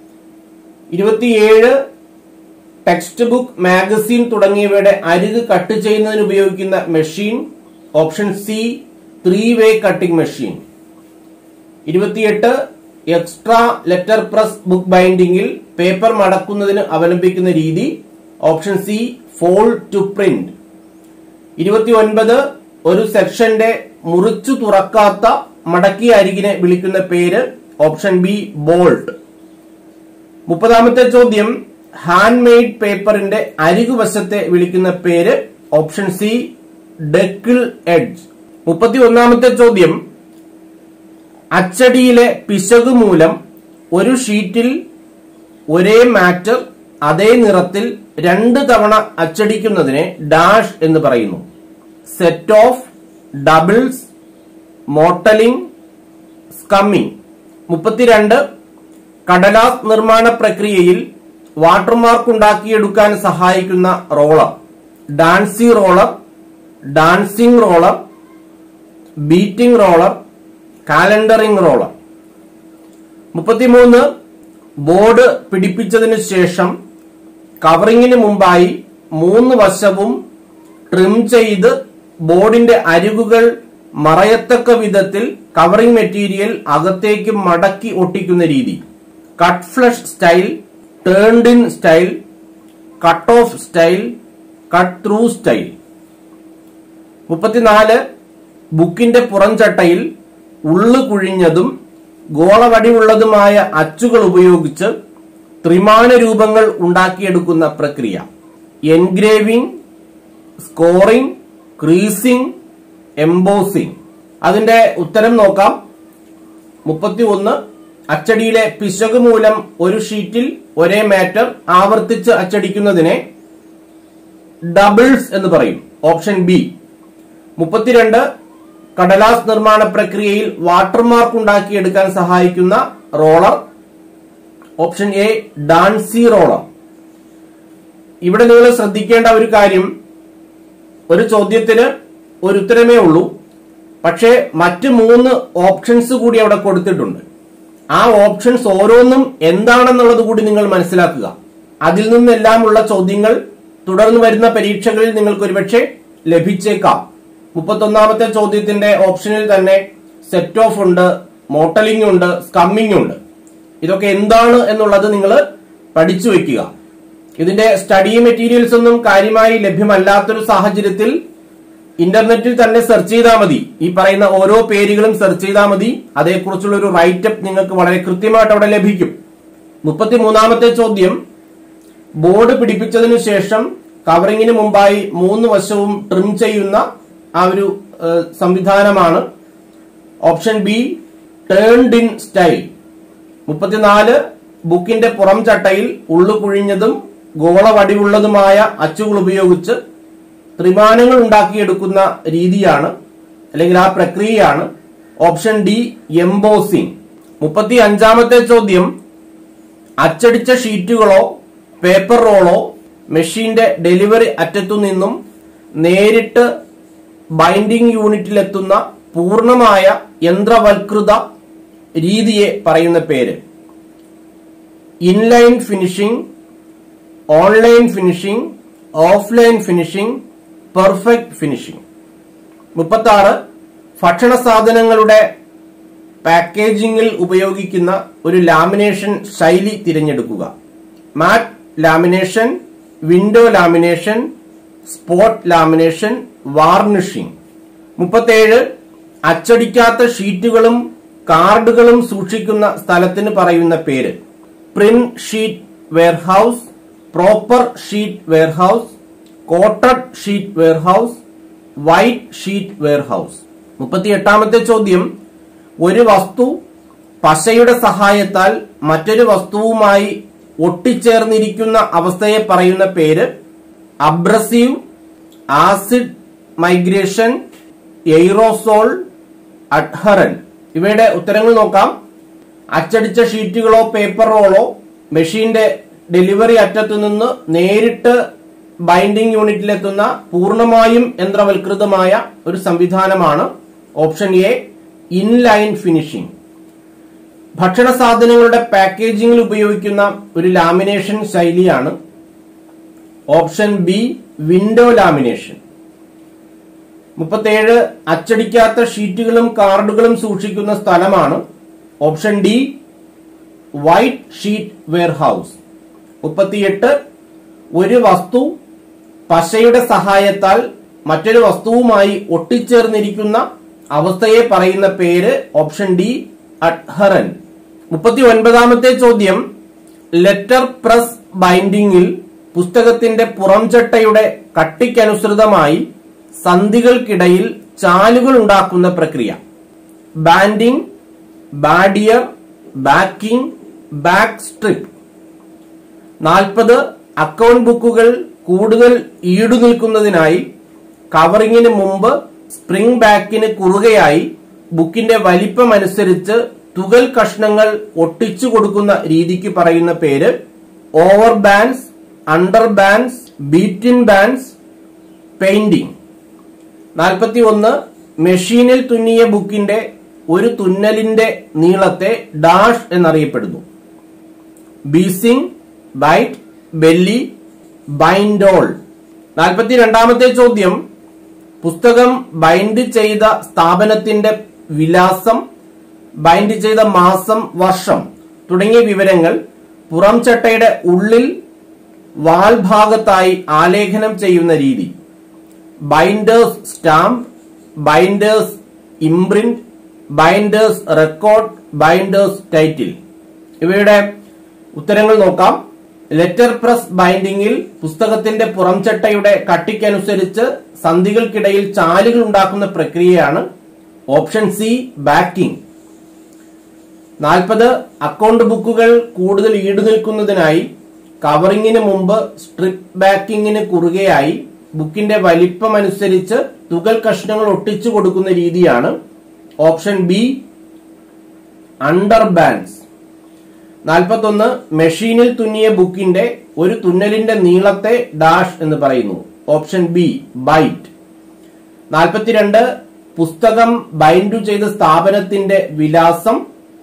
ഇരുപത്തിയേഴ് ടെക്സ്റ്റ് ബുക്ക് മാഗസിൻ തുടങ്ങിയവയുടെ അരിക് കട്ട് ചെയ്യുന്നതിന് ഉപയോഗിക്കുന്ന machine option C three way cutting machine ഇരുപത്തിയെട്ട് എക്സ്ട്രാ ലെറ്റർ പ്രസ് ബുക്ക് ബൈൻഡിംഗിൽ പേപ്പർ മടക്കുന്നതിന് അവലംബിക്കുന്ന രീതി option C fold to print ഇരുപത്തി ഒൻപത് ഒരു സെക്ഷന്റെ മുറിച്ചു തുറക്കാത്ത മടക്കിയ അരികിനെ വിളിക്കുന്ന പേര് ഓപ്ഷൻ ബി ബോൾട്ട് മുപ്പതാമത്തെ ചോദ്യം ഹാൻഡ് മെയ്ഡ് പേപ്പറിന്റെ അരികുവശത്തെ വിളിക്കുന്ന പേര് ഓപ്ഷൻ സി ഡെക്കിൾ എഡ്ജ് മുപ്പത്തി ഒന്നാമത്തെ ചോദ്യം അച്ചടിയിലെ പിശക് മൂലം ഒരു ഷീറ്റിൽ ഒരേ മാറ്റർ അതേ നിറത്തിൽ രണ്ട് തവണ അച്ചടിക്കുന്നതിനെ ഡാഷ് എന്ന് പറയുന്നു set off doubles mottling scumming മുപ്പത്തിരണ്ട് കടലാസ് നിർമ്മാണ പ്രക്രിയയിൽ വാട്ടർമാർക്ക് ഉണ്ടാക്കിയെടുക്കാൻ സഹായിക്കുന്ന roller dandy roller dancing roller beating roller calendering roller മുപ്പത്തിമൂന്ന് ബോർഡ് പിടിപ്പിച്ചതിനു ശേഷം കവറിങ്ങിന് മുമ്പായി മൂന്ന് വശവും ട്രിം ചെയ്ത് ബോർഡിന്റെ അരികുകൾ മറയത്തക്ക വിധത്തിൽ കവറിംഗ് മെറ്റീരിയൽ അകത്തേക്ക് മടക്കി ഒട്ടിക്കുന്ന രീതി cut flush style turned in style cut off style cut through style മുപ്പത്തിനാല് ബുക്കിന്റെ പുറംചട്ടയിൽ ഉള്ളു കുഴിഞ്ഞതും ഗോളവടിവുള്ളതുമായ അച്ചുകൾ ഉപയോഗിച്ച് ത്രിമാന രൂപങ്ങൾ ഉണ്ടാക്കിയെടുക്കുന്ന പ്രക്രിയ എൻഗ്രേവിംഗ് സ്കോറിംഗ് ക്രീസിംഗ് എംബോസിംഗ് അതിന്റെ ഉത്തരം നോക്കാം മുപ്പത്തി ഒന്ന് അച്ചടിയിലെ പിശക് മൂലം ഒരു ഷീറ്റിൽ ഒരേ മാറ്റർ ആവർത്തിച്ച് അച്ചടിക്കുന്നതിനെ ഡബിൾസ് എന്ന് പറയും ഓപ്ഷൻ ബി മുപ്പത്തിരണ്ട് കടലാസ് നിർമ്മാണ പ്രക്രിയയിൽ വാട്ടർമാർക്ക് ഉണ്ടാക്കിയെടുക്കാൻ സഹായിക്കുന്ന roller option A dandy roller ഇവിടെ നിങ്ങൾ ശ്രദ്ധിക്കേണ്ട ഒരു കാര്യം ഒരു ചോദ്യത്തിന് ഒരു ഉത്തരമേ ഉള്ളൂ പക്ഷേ മറ്റ് മൂന്ന് ഓപ്ഷൻസ് കൂടി അവിടെ കൊടുത്തിട്ടുണ്ട് ആ ഓപ്ഷൻസ് ഓരോന്നും എന്താണെന്നുള്ളത് കൂടി നിങ്ങൾ മനസ്സിലാക്കുക അതിൽ നിന്നെല്ലാമുള്ള ചോദ്യങ്ങൾ തുടർന്ന് വരുന്ന പരീക്ഷകളിൽ നിങ്ങൾക്ക് ഒരുപക്ഷെ ലഭിച്ചേക്കാം മുപ്പത്തൊന്നാമത്തെ ചോദ്യത്തിന്റെ ഓപ്ഷനിൽ തന്നെ സെറ്റ് ഓഫ് ഉണ്ട് മോട്ടലിംഗ് ഉണ്ട് സ്കമ്മിംഗ് ഉണ്ട് ഇതൊക്കെ എന്താണ് എന്നുള്ളത് നിങ്ങൾ പഠിച്ചു വെക്കുക ഇതിന്റെ സ്റ്റഡി മെറ്റീരിയൽസ് ഒന്നും കാര്യമായി ലഭ്യമല്ലാത്തൊരു സാഹചര്യത്തിൽ ഇന്റർനെറ്റിൽ തന്നെ സെർച്ച് ചെയ്താൽ മതി ഈ പറയുന്ന ഓരോ പേരുകളും സെർച്ച് ചെയ്താൽ മതി അതേക്കുറിച്ചുള്ള ഒരു റൈറ്റപ്പ് നിങ്ങൾക്ക് വളരെ കൃത്യമായിട്ട് അവിടെ ലഭിക്കും മുപ്പത്തിമൂന്നാമത്തെ ചോദ്യം ബോർഡ് പിടിപ്പിച്ചതിനു ശേഷം കവറിങ്ങിന് മുമ്പായി മൂന്ന് വശവും ട്രിം ചെയ്യുന്ന ആ ഒരു ഏഹ്, സംവിധാനമാണ് option B turned in style മുപ്പത്തിനാല് ബുക്കിന്റെ പുറം ചട്ടയിൽ ഉള്ളു കുഴിഞ്ഞതും ഗോളവടിവുള്ളതുമായ അച്ചുകൾ ഉപയോഗിച്ച് ത്രിമാനങ്ങൾ ഉണ്ടാക്കിയെടുക്കുന്ന രീതിയാണ് അല്ലെങ്കിൽ ആ പ്രക്രിയയാണ് ഓപ്ഷൻ ഡി എംബോസിംഗ് മുപ്പത്തി അഞ്ചാമത്തെ ചോദ്യം അച്ചടിച്ച ഷീറ്റുകളോ പേപ്പർ റോളോ മെഷീന്റെ ഡെലിവറി അറ്റത്തു നിന്നും നേരിട്ട് ബൈൻഡിംഗ് യൂണിറ്റിലെത്തുന്ന പൂർണ്ണമായ യന്ത്രവൽകൃത രീതിയെ പറയുന്ന പേര് inline finishing online finishing offline finishing perfect finishing മുപ്പത്തി ആറ് ഭക്ഷണ സാധനങ്ങളുടെ പാക്കേജിംഗിൽ ഉപയോഗിക്കുന്ന ഒരു ലാമിനേഷൻ ശൈലി തിരഞ്ഞെടുക്കുക matte lamination window lamination spot lamination varnishing മുപ്പത്തേഴ് അച്ചടിക്കാത്ത ഷീറ്റുകളും കാർഡുകളും സൂക്ഷിക്കുന്ന സ്ഥലത്തിന് പറയുന്ന പേര് print sheet warehouse proper sheet warehouse coated sheet warehouse white sheet warehouse മുപ്പത്തി എട്ടാമത്തെ ചോദ്യം ഒരു വസ്തു പശയുടെ സഹായത്താൽ മറ്റൊരു വസ്തുവുമായി ഒട്ടിച്ചേർന്നിരിക്കുന്ന അവസ്ഥയെ പറയുന്ന പേര് abrasive acid migration aerosol adherence ഇവയുടെ ഉത്തരങ്ങൾ നോക്കാം അച്ചടിച്ച ഷീറ്റുകളോ പേപ്പർ റോളോ മെഷീന്റെ ഡെലിവറി അറ്റത്തു നിന്ന് നേരിട്ട് ബൈൻഡിംഗ് യൂണിറ്റിലെത്തുന്ന പൂർണ്ണമായും യന്ത്രവൽകൃതമായ ഒരു സംവിധാനമാണ് ഓപ്ഷൻ എ ഇൻലൈൻ ഫിനിഷിംഗ് ഭക്ഷണ സാധനങ്ങളുടെ പാക്കേജിംഗിൽ ഉപയോഗിക്കുന്ന ഒരു ലാമിനേഷൻ ശൈലിയാണ് ഓപ്ഷൻ ബി വിൻഡോ ലാമിനേഷൻ മുപ്പത്തേഴ് അച്ചടിക്കാത്ത ഷീറ്റുകളും കാർഡുകളും സൂക്ഷിക്കുന്ന സ്ഥലമാണ് option D white sheet warehouse മുപ്പത്തിയെട്ട് ഒരു വസ്തു പശയുടെ സഹായത്താൽ മറ്റൊരു വസ്തുവുമായി ഒട്ടിച്ചേർന്നിരിക്കുന്ന അവസ്ഥയെ പറയുന്ന പേര് ഓപ്ഷൻ ഡി അഡ്ഹറൻ മുപ്പത്തി ഒൻപതാമത്തെ ചോദ്യം ലെറ്റർ പ്രസ് ബൈൻഡിങ്ങിൽ പുസ്തകത്തിന്റെ പുറംചട്ടയുടെ കട്ടിക്കനുസൃതമായി സന്ധികൾക്കിടയിൽ ചാലുകൾ ഉണ്ടാക്കുന്ന പ്രക്രിയ ബാൻഡിംഗ് ബാഡിയർ ബാക്കിംഗ് ബാക്ക് സ്ട്രിപ്പ് നാൽപ്പത് അക്കൗണ്ട് ബുക്കുകൾ കൂടുതൽ ഈടു നിൽക്കുന്നതിനായി കവറിങ്ങിന് മുമ്പ് സ്പ്രിംഗ് ബാക്കിന് കുറുകയായി ബുക്കിന്റെ വലിപ്പമനുസരിച്ച് തുകൽ കഷ്ണങ്ങൾ ഒട്ടിച്ചു കൊടുക്കുന്ന രീതിക്ക് പറയുന്ന പേര് over bands under bands beating bands painting നാൽപ്പത്തി ഒന്ന് മെഷീനിൽ തുന്നിയ ബുക്കിന്റെ ഒരു തുന്നലിന്റെ നീളത്തെ ഡാഷ് എന്നറിയപ്പെടുന്നു ബീസിംഗ് ബൈറ്റ് ബെല്ലി ബൈൻഡോൾ നാൽപ്പത്തി രണ്ടാമത്തെ ചോദ്യം പുസ്തകം ബൈൻഡ് ചെയ്ത സ്ഥാപനത്തിന്റെ വിലാസം ബൈൻഡ് ചെയ്ത മാസം വർഷം തുടങ്ങിയ വിവരങ്ങൾ പുറംചട്ടയുടെ ഉള്ളിൽ വാൾ ഭാഗത്തായി ആലേഖനം ചെയ്യുന്ന രീതി binders stamp binders imprint binders record binders title ഇവയുടെ ഉത്തരങ്ങൾ നോക്കാം ലെറ്റർ പ്രസ് ബൈൻഡിങ്ങിൽ പുസ്തകത്തിന്റെ പുറംചട്ടയുടെ കട്ടിക്കനുസരിച്ച് സന്ധികൾക്കിടയിൽ ചാലുകൾ ഉണ്ടാക്കുന്ന പ്രക്രിയയാണ് ഓപ്ഷൻ സി ബാക്കിംഗ് നാൽപ്പത് അക്കൗണ്ട് ബുക്കുകൾ കൂടുതൽ ഈടു നിൽക്കുന്നതിനായി കവറിങ്ങിന് മുമ്പ് സ്ട്രിപ്പ് ബാക്കിങ്ങിന് കുറുകയായി ബുക്കിന്റെ വലിപ്പമനുസരിച്ച് തുകൽ കഷ്ണങ്ങൾ ഒട്ടിച്ചു കൊടുക്കുന്ന രീതിയാണ് ഓപ്ഷൻ ബി അണ്ടർ ബാൻസ് നാൽപ്പത്തൊന്ന് മെഷീനിൽ തുന്നിയ ബുക്കിന്റെ ഒരു തുന്നലിന്റെ നീളത്തെ ഡാഷ് എന്ന് പറയുന്നു ഓപ്ഷൻ ബി ബൈറ്റ് നാൽപ്പത്തിരണ്ട് പുസ്തകം ബൈൻഡു ചെയ്ത സ്ഥാപനത്തിന്റെ വിലാസം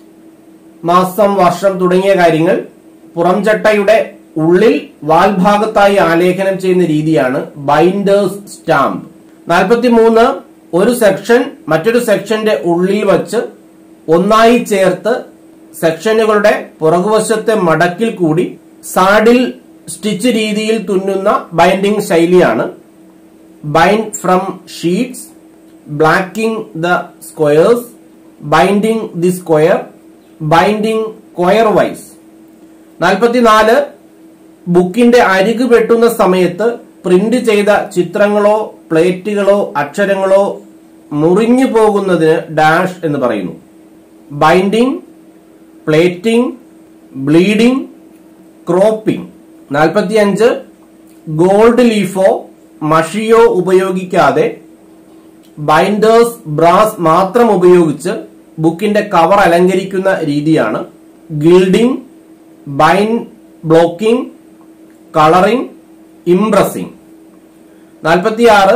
മാസം വർഷം തുടങ്ങിയ കാര്യങ്ങൾ പുറംചട്ടയുടെ ഉള്ളിൽ വാൽഭാഗത്തായി ആലേഖനം ചെയ്യുന്ന രീതിയാണ് ബൈൻഡേഴ്സ് സ്റ്റാമ്പ് നാൽപ്പത്തിമൂന്ന് ഒരു സെക്ഷൻ മറ്റൊരു സെക്ഷന്റെ ഉള്ളിൽ വച്ച് ഒന്നായി ചേർത്ത് സെക്ഷനുകളുടെ പുറകുവശത്തെ മടക്കിൽ കൂടി സാഡിൽ സ്റ്റിച്ച് രീതിയിൽ തുന്നുന്ന ബൈൻഡിംഗ് ശൈലിയാണ് bind from sheets blacking the squares binding the square binding quire wise നാൽപ്പത്തിനാല് ബുക്കിന്റെ അരികു വെട്ടുന്ന സമയത്ത് പ്രിന്റ് ചെയ്ത ചിത്രങ്ങളോ പ്ലേറ്റുകളോ അക്ഷരങ്ങളോ മുറിഞ്ഞു പോകുന്നതിന് ഡാഷ് എന്ന് പറയുന്നു ബൈൻഡിംഗ് പ്ലേറ്റിംഗ് ബ്ലീഡിംഗ് ക്രോപ്പിംഗ് നാൽപ്പത്തിയഞ്ച് ഗോൾഡ് ലീഫോ മഷിയോ ഉപയോഗിക്കാതെ ബൈൻഡേഴ്സ് ബ്രാസ് മാത്രം ഉപയോഗിച്ച് ബുക്കിന്റെ കവർ അലങ്കരിക്കുന്ന രീതിയാണ് ഗിൽഡിംഗ് ബൈൻ ബ്ലോക്കിംഗ് കളറിംഗ് ഇംപ്രസിംഗ് നാൽപ്പത്തിയാറ്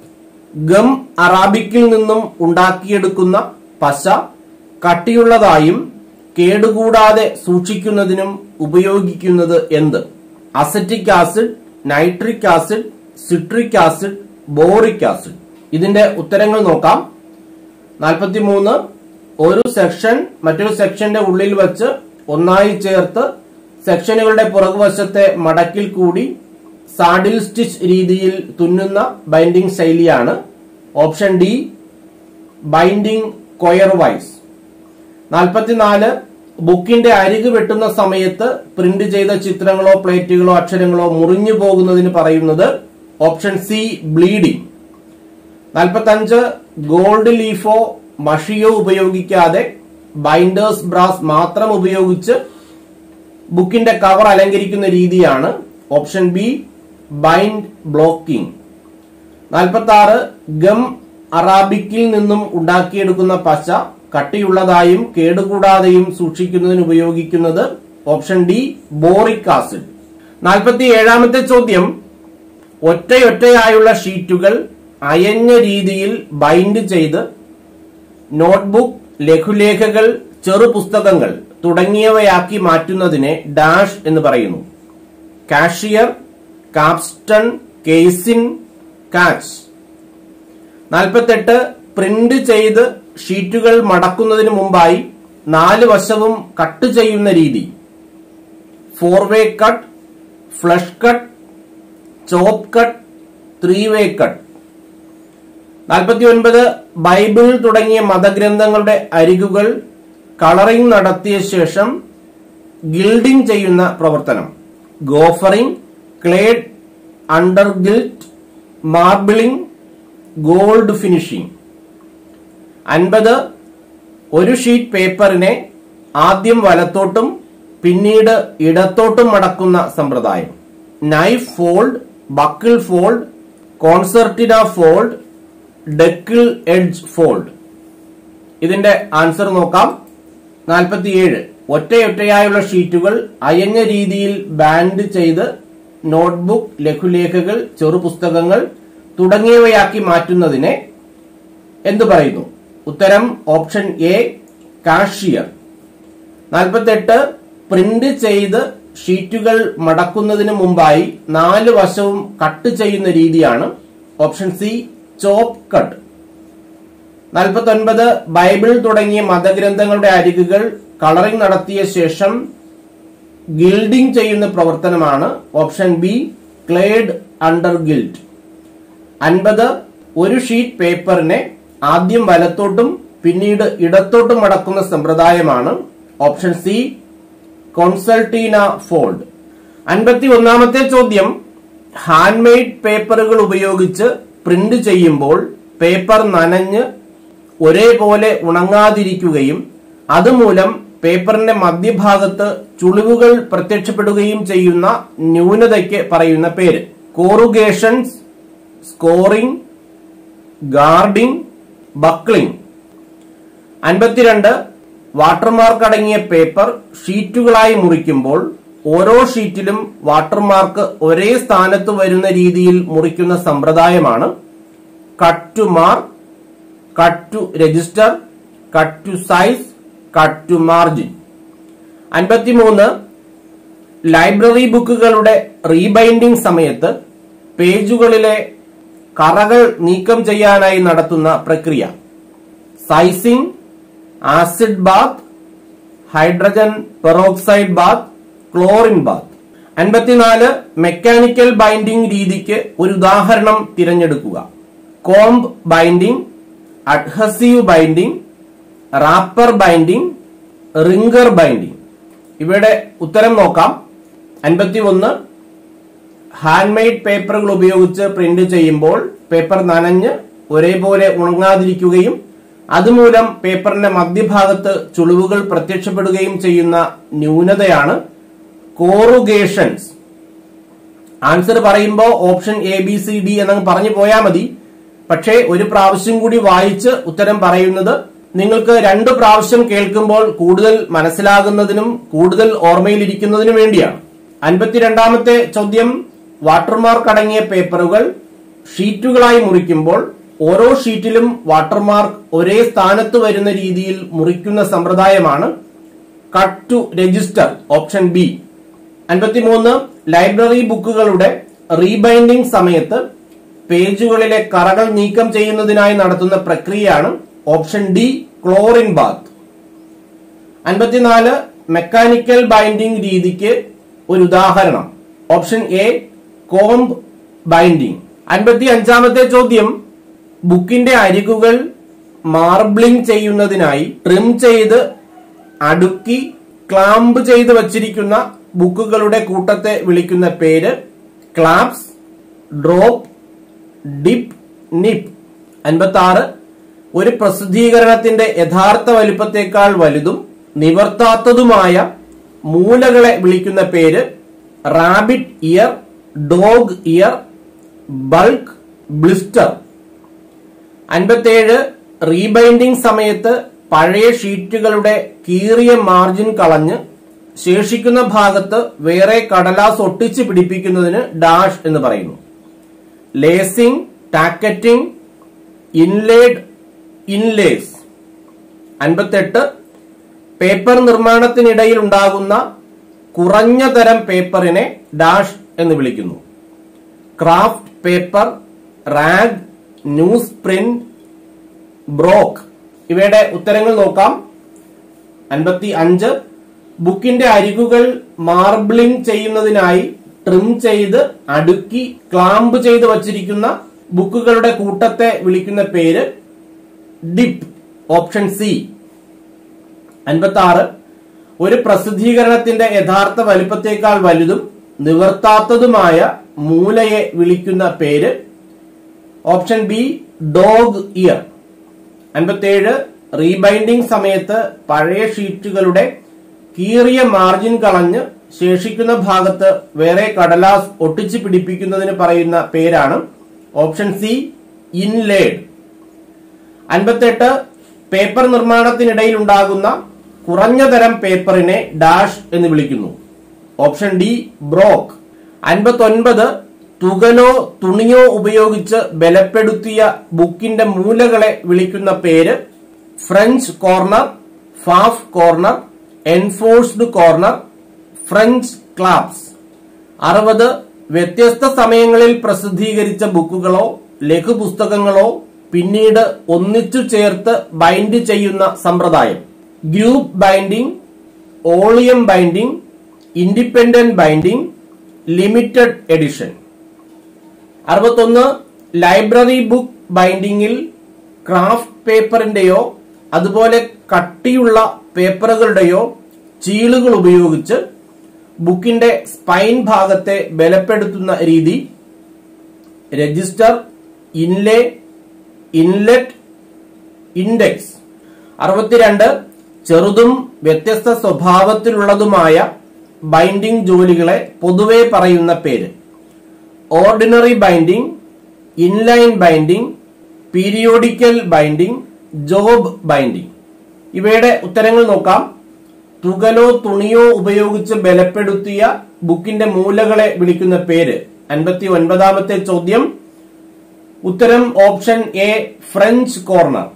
ഗം അറാബിക്കിൽ നിന്നും ഉണ്ടാക്കിയെടുക്കുന്ന പശ കട്ടിയുള്ളതായും കേടുകൂടാതെ സൂക്ഷിക്കുന്നതിനും ഉപയോഗിക്കുന്നത് എന്ത് acetic acid nitric acid citric acid boric acid ഇതിന്റെ ഉത്തരങ്ങൾ നോക്കാം നാൽപ്പത്തിമൂന്ന് ഒരു സെക്ഷൻ മറ്റൊരു സെക്ഷന്റെ ഉള്ളിൽ വച്ച് ഒന്നായി ചേർത്ത് സെക്ഷനുകളുടെ പുറകുവശത്തെ മടക്കിൽ കൂടി സാഡിൽ സ്റ്റിച്ച് രീതിയിൽ തുന്നുന്ന ബൈൻഡിംഗ് ശൈലിയാണ് option D binding quire wise നാൽപ്പത്തിനാല് ബുക്കിന്റെ അരികു വെട്ടുന്ന സമയത്ത് പ്രിന്റ് ചെയ്ത ചിത്രങ്ങളോ പ്ലേറ്റുകളോ അക്ഷരങ്ങളോ മുറിഞ്ഞു പോകുന്നതിന് പറയുന്നത് ഓപ്ഷൻ സി ബ്ലീഡിംഗ് നാൽപ്പത്തഞ്ച് ഗോൾഡ് ലീഫോ മഷിയോ ഉപയോഗിക്കാതെ ബൈൻഡേഴ്സ് ബ്രാസ് മാത്രം ഉപയോഗിച്ച് ബുക്കിന്റെ കവർ അലങ്കരിക്കുന്ന രീതിയാണ് ഓപ്ഷൻ ബി ബൈൻഡ് ബ്ലോക്കിംഗ് നാൽപ്പത്തി ആറ് ഗം അറാബിക്കിൽ നിന്നും ഉണ്ടാക്കിയെടുക്കുന്ന പശ കട്ടിയുള്ളതായും കേടുകൂടാതെയും സൂക്ഷിക്കുന്നതിന് ഉപയോഗിക്കുന്നത് ഓപ്ഷൻ ഡി ബോറിക് ആസിഡ് നാൽപ്പത്തി ഏഴാമത്തെ ചോദ്യം ഒറ്റയൊറ്റയായുള്ള ഷീറ്റുകൾ അയഞ്ഞ രീതിയിൽ ബൈൻഡ് ചെയ്ത് നോട്ട്ബുക്ക് ലഘുലേഖകൾ ചെറുപുസ്തകങ്ങൾ തുടങ്ങിയവയാക്കി മാറ്റുന്നതിനെ ഡാഷ് എന്ന് പറയുന്നു കാഷിയർ കാപ്സ്റ്റൺ കേസിൻ കാച്ച് നാൽപ്പത്തെട്ട് പ്രിന്റ് ചെയ്ത് ഷീറ്റുകൾ മടക്കുന്നതിന് മുമ്പായി നാല് വശവും കട്ട് ചെയ്യുന്ന രീതി four way cut flush cut chop cut three way cut നാൽപ്പത്തി ഒൻപത് ബൈബിൾ തുടങ്ങിയ മതഗ്രന്ഥങ്ങളുടെ അരികുകൾ കളറിംഗ് നടത്തിയ ശേഷം ഗിൽഡിംഗ് ചെയ്യുന്ന പ്രവർത്തനം goffering clade undergilt marbling gold finishing അൻപത് ഒരു ഷീറ്റ് പേപ്പറിനെ ആദ്യം വലത്തോട്ടും പിന്നീട് ഇടത്തോട്ടും മടക്കുന്ന സമ്പ്രദായം knife fold buckle fold concertina fold deckle edge fold ഇതിന്റെ ആൻസർ നോക്കാം നാൽപ്പത്തിയേഴ് ഒറ്റയൊറ്റയായുള്ള ഷീറ്റുകൾ അയഞ്ഞ രീതിയിൽ ബാൻഡ് ചെയ്ത് നോട്ട്ബുക്ക് ലഘുലേഖകൾ ചെറുപുസ്തകങ്ങൾ തുടങ്ങിയവയാക്കി മാറ്റുന്നതിനെ എന്തു പറയുന്നു ഉത്തരം ഓപ്ഷൻ എ കാഷിയർ നാൽപ്പത്തെട്ട് പ്രിന്റ് ചെയ്ത് ഷീറ്റുകൾ മടക്കുന്നതിന് മുമ്പായി നാല് വശവും കട്ട് ചെയ്യുന്ന രീതിയാണ് ഓപ്ഷൻ സി ചോപ്പ് കട്ട് നാൽപ്പത്തൊൻപത് ബൈബിൾ തുടങ്ങിയ മതഗ്രന്ഥങ്ങളുടെ അരികുകൾ കളറിംഗ് നടത്തിയ ശേഷം ഗിൽഡിംഗ് ചെയ്യുന്ന പ്രവർത്തനമാണ് option B clade under gild അൻപത് ഒരു ഷീറ്റ് പേപ്പറിനെ ആദ്യം വലത്തോട്ടും പിന്നീട് ഇടത്തോട്ടും മടക്കുന്ന സമ്പ്രദായമാണ് ഓപ്ഷൻ സി കോൺസൾട്ടീന ഫോൾഡ് അൻപത്തി ഒന്നാമത്തെ ചോദ്യം ഹാൻഡ്മെയ്ഡ് പേപ്പറുകൾ ഉപയോഗിച്ച് പ്രിന്റ് ചെയ്യുമ്പോൾ പേപ്പർ നനഞ്ഞ് ഒരേപോലെ ഉണങ്ങാതിരിക്കുകയും അതുമൂലം പേപ്പറിന്റെ മധ്യഭാഗത്ത് ചുളിവുകൾ പ്രത്യക്ഷപ്പെടുകയും ചെയ്യുന്ന ന്യൂനതയ്ക്ക് പറയുന്ന പേര് കോറുഗേഷൻസ് സ്കോറിംഗ് ഗാർഡിംഗ് ബക്ലിംഗ് അൻപത്തിരണ്ട് വാട്ടർമാർക്ക് അടങ്ങിയ പേപ്പർ ഷീറ്റുകളായി മുറിക്കുമ്പോൾ ഓരോ ഷീറ്റിലും വാട്ടർമാർക്ക് ഒരേ സ്ഥാനത്ത് വരുന്ന രീതിയിൽ മുറിക്കുന്ന സമ്പ്രദായമാണ് cut to mark cut to register cut to size cut to margin അൻപത്തിമൂന്ന് ലൈബ്രറി ബുക്കുകളുടെ റീബൈൻഡിംഗ് സമയത്ത് പേജുകളിലെ കറകൾ നീക്കം ചെയ്യാനായി നടത്തുന്ന പ്രക്രിയ sizing acid bath hydrogen peroxide bath chlorine bath അൻപത്തിനാല് മെക്കാനിക്കൽ ബൈൻഡിംഗ് രീതിക്ക് ഒരു ഉദാഹരണം തിരഞ്ഞെടുക്കുക comb binding adhesive binding wrapper binding ringer binding ഇവയുടെ ഉത്തരം നോക്കാം അൻപത്തി ഒന്ന് ഹാൻഡ്മെയ്ഡ് പേപ്പറുകൾ ഉപയോഗിച്ച് പ്രിന്റ് ചെയ്യുമ്പോൾ പേപ്പർ നനഞ്ഞ് ഒരേപോലെ ഉണങ്ങാതിരിക്കുകയും അതുമൂലം പേപ്പറിന്റെ മധ്യഭാഗത്ത് ചുളിവുകൾ പ്രത്യക്ഷപ്പെടുകയും ചെയ്യുന്ന ന്യൂനതയാണ് കോറുഗേഷൻസ് ആൻസർ പറയുമ്പോൾ option A B C D എന്നങ്ങ് പറഞ്ഞു പോയാൽ മതി പക്ഷേ ഒരു പ്രാവശ്യം കൂടി വായിച്ച് ഉത്തരം പറയുന്നത് നിങ്ങൾക്ക് രണ്ടു പ്രാവശ്യം കേൾക്കുമ്പോൾ കൂടുതൽ മനസ്സിലാകുന്നതിനും കൂടുതൽ ഓർമ്മയിലിരിക്കുന്നതിനും വേണ്ടിയാണ് അൻപത്തിരണ്ടാമത്തെ ചോദ്യം വാട്ടർമാർക്ക് അടങ്ങിയ പേപ്പറുകൾ ഷീറ്റുകളായി മുറിക്കുമ്പോൾ ഓരോ ഷീറ്റിലും വാട്ടർമാർക്ക് ഒരേ സ്ഥാനത്ത് വരുന്ന രീതിയിൽ മുറിക്കുന്ന സമ്പ്രദായമാണ് cut to register option B അൻപത്തിമൂന്ന് ലൈബ്രറി ബുക്കുകളുടെ റീബൈൻഡിംഗ് സമയത്ത് പേജുകളിലെ കറകൾ നീക്കം ചെയ്യുന്നതിനായി നടത്തുന്ന പ്രക്രിയയാണ് ഓപ്ഷൻ ഡി ക്ലോറിൻ ബാത്ത് അൻപത്തിനാല് മെക്കാനിക്കൽ ബൈൻഡിംഗ് രീതിക്ക് ഒരു ഉദാഹരണം ഓപ്ഷൻ എ കോംബ് ബൈൻഡിംഗ് അൻപത്തി അഞ്ചാമത്തെ ചോദ്യം ബുക്കിന്റെ അരികുകൾ മാർബിളിംഗ് ചെയ്യുന്നതിനായി ട്രിം ചെയ്ത് അടുക്കി ക്ലാമ്പ് ചെയ്ത് വച്ചിരിക്കുന്ന ബുക്കുകളുടെ കൂട്ടത്തെ വിളിക്കുന്ന പേര് ക്ലാപ്സ് ഡ്രോപ്പ് ഡിപ്പ് നിപ്പ് അൻപത്തി ആറ് ഒരു പ്രസിദ്ധീകരണത്തിന്റെ യഥാർത്ഥ വലുപ്പത്തേക്കാൾ വലുതും നിവർത്താത്തതുമായ മൂലകളെ വിളിക്കുന്ന പേര് rabbit ear dog ear bulk blister അൻപത്തേഴ് റീബൈൻഡിംഗ് സമയത്ത് പഴയ ഷീറ്റുകളുടെ കീറിയ മാർജിൻ കളഞ്ഞ് ശേഷിക്കുന്ന ഭാഗത്ത് വേറെ കടലാസ് ഒട്ടിച്ച് പിടിപ്പിക്കുന്നതിന് ഡാഷ് എന്ന് പറയുന്നു ലേസിംഗ് ടാക്കറ്റിംഗ് ഇൻലേഡ് ഇൻലേസ് അൻപത്തെട്ട് പേപ്പർ നിർമ്മാണത്തിനിടയിൽ ഉണ്ടാകുന്ന കുറഞ്ഞ തരം പേപ്പറിനെ ഡാഷ് എന്ന് വിളിക്കുന്നു kraft paper rag newsprint broke ഇവയുടെ ഉത്തരങ്ങൾ നോക്കാം അൻപത്തി അഞ്ച് ബുക്കിന്റെ അരികുകൾ മാർബിളിംഗ് ചെയ്യുന്നതിനായി ട്രിം ചെയ്ത് അടുക്കി ക്ലാമ്പ് ചെയ്ത് വച്ചിരിക്കുന്ന ബുക്കുകളുടെ കൂട്ടത്തെ വിളിക്കുന്ന പേര് ഡിപ്പ് ഓപ്ഷൻ സി അൻപത്തി ആറ് ഒരു പ്രസിദ്ധീകരണത്തിന്റെ യഥാർത്ഥ വലുപ്പത്തേക്കാൾ വലുതും നിവർത്താത്തതുമായ മൂലയെ വിളിക്കുന്ന പേര് ഓപ്ഷൻ ബി ഡോഗ് ഇയർ അൻപത്തേഴ് റീബൈൻഡിംഗ് സമയത്ത് പഴയ ഷീറ്റുകളുടെ കീറിയ മാർജിൻ കളഞ്ഞ് ശേഷിക്കുന്ന ഭാഗത്ത് വേറെ കടലാസ് ഒട്ടിച്ചു പിടിപ്പിക്കുന്നതിന് പറയുന്ന പേരാണ് ഓപ്ഷൻ സി ഇൻലേഡ് അൻപത്തെട്ട് പേപ്പർ നിർമ്മാണത്തിനിടയിൽ ഉണ്ടാകുന്ന കുറഞ്ഞ തരം പേപ്പറിനെ ഡാഷ് എന്ന് വിളിക്കുന്നു ഓപ്ഷൻ ഡി ബ്രോക്ക് അൻപത്തൊൻപത് തുകലോ തുണിയോ ഉപയോഗിച്ച് ബലപ്പെടുത്തിയ ബുക്കിന്റെ മൂലകളെ വിളിക്കുന്ന പേര് French corner half corner enforced corner French clasps അറുപത് വ്യത്യസ്ത സമയങ്ങളിൽ പ്രസിദ്ധീകരിച്ച ബുക്കുകളോ ലഘുപുസ്തകങ്ങളോ പിന്നീട് ഒന്നിച്ചു ചേർത്ത് ബൈൻഡ് ചെയ്യുന്ന സമ്പ്രദായം group binding oleum binding independent binding limited edition അറുപത്തൊന്ന് ലൈബ്രറി ബുക്ക് ബൈൻഡിങ്ങിൽ ക്രാഫ്റ്റ് പേപ്പറിന്റെയോ അതുപോലെ കട്ടിയുള്ള പേപ്പറുകളുടെയോ ചീളുകൾ ഉപയോഗിച്ച് ബുക്കിന്റെ സ്പൈൻ ഭാഗത്തെ ബലപ്പെടുത്തുന്ന രീതി രജിസ്റ്റർ ഇൻലേ ഇൻലെറ്റ് ഇൻഡെക്സ് അറുപത്തിരണ്ട് ചെറുതും വ്യത്യസ്ത സ്വഭാവത്തിലുള്ളതുമായ ബൈൻഡിംഗ് ജോലികളെ പൊതുവെ പറയുന്ന പേര് ordinary binding inline binding periodical binding job binding ഇവയുടെ ഉത്തരങ്ങൾ നോക്കാം തുകലോ തുണിയോ ഉപയോഗിച്ച് ബലപ്പെടുത്തിയ ബുക്കിന്റെ മൂലകളെ വിളിക്കുന്ന പേര് അൻപത്തി ഒൻപതാമത്തെ ചോദ്യം ഉത്തരം ഓപ്ഷൻ എ ഫ്രഞ്ച് കോർണർ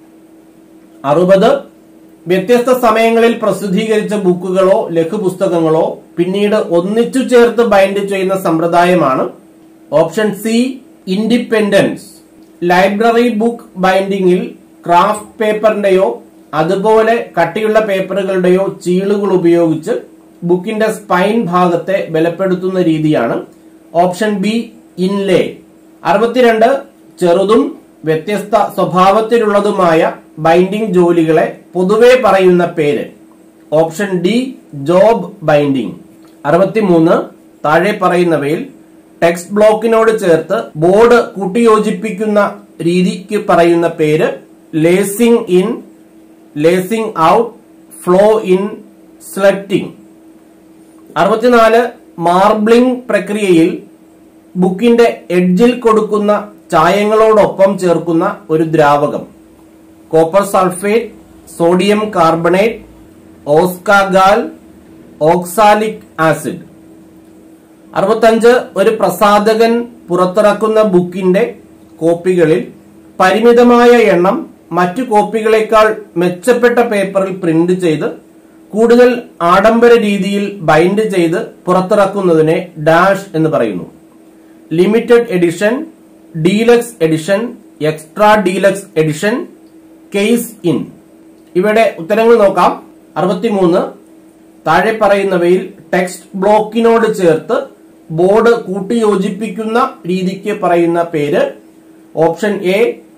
അറുപത് വ്യത്യസ്ത സമയങ്ങളിൽ പ്രസിദ്ധീകരിച്ച ബുക്കുകളോ ലഘുപുസ്തകങ്ങളോ പിന്നീട് ഒന്നിച്ചു ചേർത്ത് ബൈൻഡ് ചെയ്യുന്ന സമ്പ്രദായമാണ് option C independence library book ബൈൻഡിങ്ങിൽ ക്രാഫ്റ്റ് പേപ്പറിന്റെയോ അതുപോലെ കട്ടിയുള്ള പേപ്പറുകളുടെയോ ചീളുകൾ ഉപയോഗിച്ച് ബുക്കിന്റെ സ്പൈൻ ഭാഗത്തെ ബലപ്പെടുത്തുന്ന രീതിയാണ് ഓപ്ഷൻ ബി ഇൻലേ അറുപത്തിരണ്ട് ചെറുതും വ്യത്യസ്ത സ്വഭാവത്തിലുള്ളതുമായ ബൈൻഡിംഗ് ജോലികളെ പൊതുവെ പറയുന്ന പേര് ഓപ്ഷൻ ഡി ജോബ് ബൈൻഡിംഗ് അറുപത്തിമൂന്ന് താഴെ പറയുന്നവയിൽ ടെക്സ്റ്റ് ബ്ലോക്കിനോട് ചേർത്ത് ബോർഡ് കൂട്ടിയോജിപ്പിക്കുന്ന രീതിക്ക് പറയുന്ന പേര് lacing in lacing out flow in slitting അറുപത്തിനാല് മാർബ്ലിംഗ് പ്രക്രിയയിൽ ബുക്കിന്റെ എഡ്ജിൽ കൊടുക്കുന്ന ചായങ്ങളോടൊപ്പം ചേർക്കുന്ന ഒരു ദ്രാവകം copper sulphate sodium carbonate ox gall oxalic acid അറുപത്തഞ്ച് ഒരു പ്രസാധകൻ പുറത്തിറക്കുന്ന ബുക്കിന്റെ കോപ്പികളിൽ പരിമിതമായ എണ്ണം മറ്റു കോപ്പികളെക്കാൾ മെച്ചപ്പെട്ട പേപ്പറിൽ പ്രിന്റ് ചെയ്ത് കൂടുതൽ ആഡംബര രീതിയിൽ ബൈൻഡ് ചെയ്ത് പുറത്തിറക്കുന്നതിനെ ഡാഷ് എന്ന് പറയുന്നു limited edition deluxe edition extra deluxe edition case in ഇവയുടെ ഉത്തരങ്ങൾ നോക്കാം അറുപത്തിമൂന്ന് താഴെ പറയുന്നവയിൽ ടെക്സ്റ്റ് ബ്ലോക്കിനോട് ചേർത്ത് ബോർഡ് കൂട്ടിയോജിപ്പിക്കുന്ന രീതിക്ക് പറയുന്ന പേര് ഓപ്ഷൻ എ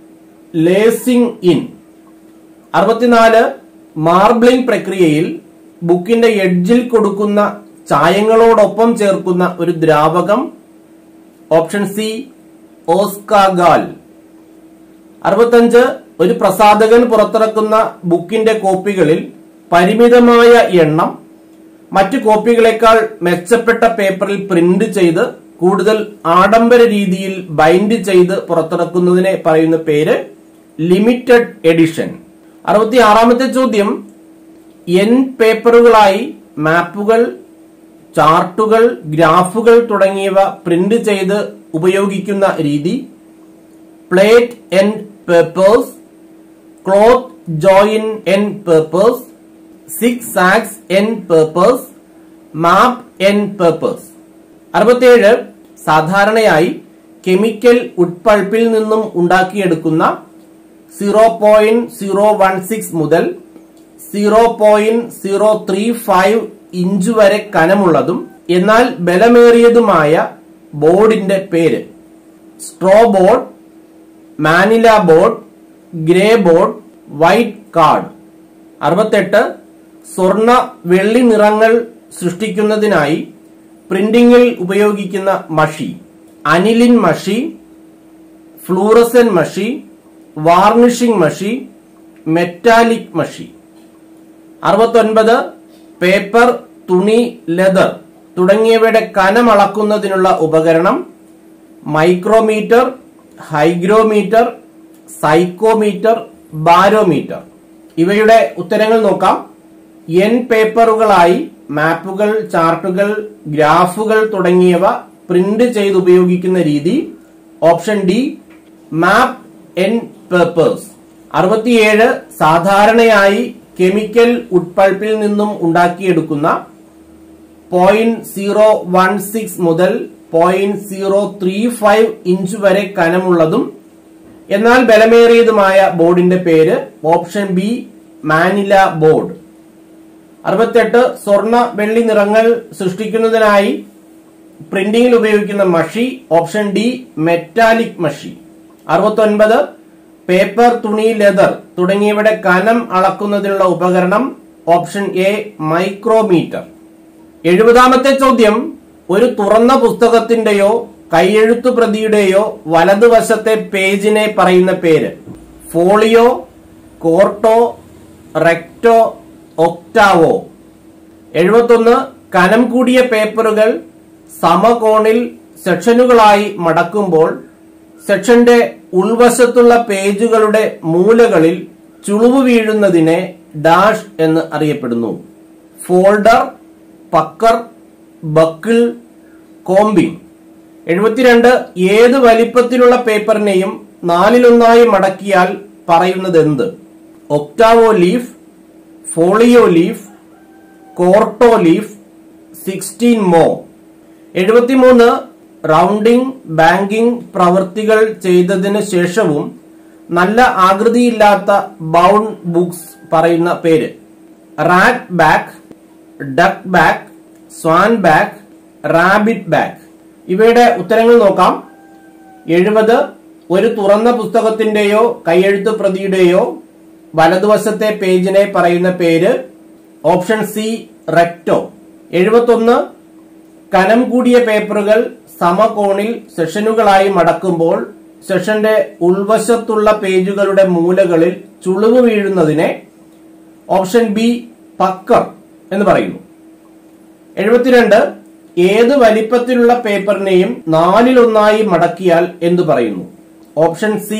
ലേസിംഗ് ഇൻ അറുപത്തിനാല് മാർബ്ലിംഗ് പ്രക്രിയയിൽ ബുക്കിന്റെ എഡ്ജിൽ കൊടുക്കുന്ന ചായങ്ങളോടൊപ്പം ചേർക്കുന്ന ഒരു ദ്രാവകം ഓപ്ഷൻ സി ഓസ്കാഗാൽ അറുപത്തഞ്ച് ഒരു പ്രസാധകൻ പുറത്തിറക്കുന്ന ബുക്കിന്റെ കോപ്പികളിൽ പരിമിതമായ എണ്ണം മറ്റു കോപ്പികളെക്കാൾ മെച്ചപ്പെട്ട പേപ്പറിൽ പ്രിന്റ് ചെയ്ത് കൂടുതൽ ആഡംബര രീതിയിൽ ബൈൻഡ് ചെയ്ത് പുറത്തിറക്കുന്നതിനെ പറയുന്ന പേര് ലിമിറ്റഡ് എഡിഷൻ അറുപത്തി ആറാമത്തെ ചോദ്യം എൻ പേപ്പറുകളായി മാപ്പുകൾ ചാർട്ടുകൾ ഗ്രാഫുകൾ തുടങ്ങിയവ പ്രിന്റ് ചെയ്ത് ഉപയോഗിക്കുന്ന രീതി plate end papers cloth join end papers six axe end papers map end papers അറുപത്തിയേഴ് സാധാരണയായി കെമിക്കൽ ഉட்പൾപ്പിൽ നിന്നും ഉണ്ടാക്കിയെടുക്കുന്ന zero point zero one six മുതൽ zero point zero three five inch വരെ കനമുള്ളതും എന്നാൽ ബലമേറിയതുമായ ബോർഡിന്റെ പേര് straw board manila board grey board white card അറുപത്തെട്ട് സ്വർണ വെള്ളി നിറങ്ങൾ സൃഷ്ടിക്കുന്നതിനായി പ്രിന്റിംഗിൽ ഉപയോഗിക്കുന്ന മഷി അനിലിൻ മഷി ഫ്ലൂറസൻ മഷി വാർണിഷിംഗ് മഷി മെറ്റാലിക് മഷി അറുപത്തൊൻപത് പേപ്പർ തുണി ലെതർ തുടങ്ങിയവയുടെ കനം അളക്കുന്നതിനുള്ള ഉപകരണം മൈക്രോമീറ്റർ ഹൈഗ്രോമീറ്റർ സൈക്കോമീറ്റർ ബാരോമീറ്റർ ഇവയുടെ ഉത്തരങ്ങൾ നോക്കാം എൻ പേപ്പറുകളായി മാപ്പുകൾ ചാർട്ടുകൾ ഗ്രാഫുകൾ തുടങ്ങിയവ പ്രിന്റ് ചെയ്ത് ഉപയോഗിക്കുന്ന രീതി option D map end papers അറുപത്തിയേഴ് സാധാരണയായി കെമിക്കൽ ഉட்പൾപ്പിൽ നിന്നും ഉണ്ടാക്കിയെടുക്കുന്ന പോയിന്റ് സീറോ വൺ സിക്സ് മുതൽ point zero three five inch വരെ കനമുള്ളതും എന്നാൽ ബലമേറിയതുമായ ബോർഡിന്റെ പേര് ഓപ്ഷൻ ബി മാനില ബോർഡ് അറുപത്തെട്ട് സ്വർണ്ണ വെള്ളി നിറങ്ങൾ സൃഷ്ടിക്കുന്നതിനായി പ്രിന്റിംഗിൽ ഉപയോഗിക്കുന്ന മഷി ഓപ്ഷൻ ഡി മെറ്റാലിക് മഷി അറുപത്തൊൻപത് പേപ്പർ തുണി ലെതർ തുടങ്ങിയവയുടെ കനം അളക്കുന്നതിനുള്ള ഉപകരണം ഓപ്ഷൻ എ മൈക്രോമീറ്റർ എഴുപതാമത്തെ ചോദ്യം ഒരു തുറന്ന പുസ്തകത്തിന്റെയോ കൈയെഴുത്തു പ്രതിയുടെയോ വലതുവശത്തെ പേജിനെ പറയുന്ന പേര് ഫോളിയോ കോർട്ടോ റെക്ടോ ഒക്ടാവോ എഴുപത്തൊന്ന് കനം കൂടിയ പേപ്പറുകൾ സമകോണിൽ സെക്ഷനുകളായി മടക്കുമ്പോൾ സെക്ഷന്റെ ഉൾവശത്തുള്ള പേജുകളുടെ മൂലകളിൽ ചുളിവ് വീഴുന്നതിനെ ഡാഷ് എന്ന് അറിയപ്പെടുന്നു ഫോൾഡർ പക്കർ ബക്കിൾ കോമ്പിംഗ് എഴുപത്തിരണ്ട് ഏത് വലിപ്പത്തിലുള്ള പേപ്പറിനെയും നാലിലൊന്നായി മടക്കിയാൽ പറയുന്നത് എന്ത് octavo leaf folio leaf quarto leaf sixteenmo എഴുപത്തിമൂന്ന് റൗണ്ടിംഗ് ബാങ്കിംഗ് പ്രവൃത്തികൾ ചെയ്തതിനു ശേഷവും നല്ല ആകൃതിയില്ലാത്ത ബൗണ്ട് ബുക്സ് പറയുന്ന പേര് rat back duck back swan back rabbit back ഇവയുടെ ഉത്തരങ്ങൾ നോക്കാം എഴുപത് ഒരു തുറന്ന പുസ്തകത്തിന്റെയോ കൈയെഴുത്ത് പ്രതിയുടെയോ വലതുവശത്തെ പേജിനെ പറയുന്ന പേര് ഓപ്ഷൻ സി റെക്ടോ എഴുപത്തൊന്ന് കനം കൂടിയ പേപ്പറുകൾ സമകോണിൽ സെഷനുകളായി മടക്കുമ്പോൾ സെഷന്റെ ഉൾവശത്തുള്ള പേജുകളുടെ മൂലകളിൽ ചുളിവ് വീഴുന്നതിനെ ഓപ്ഷൻ ബി പക്കർ എന്ന് പറയുന്നു എഴുപത്തിരണ്ട് ഏത് വലിപ്പത്തിലുള്ള പേപ്പറിനെയും നാലിലൊന്നായി മടക്കിയാൽ എന്തു പറയുന്നു ഓപ്ഷൻ സി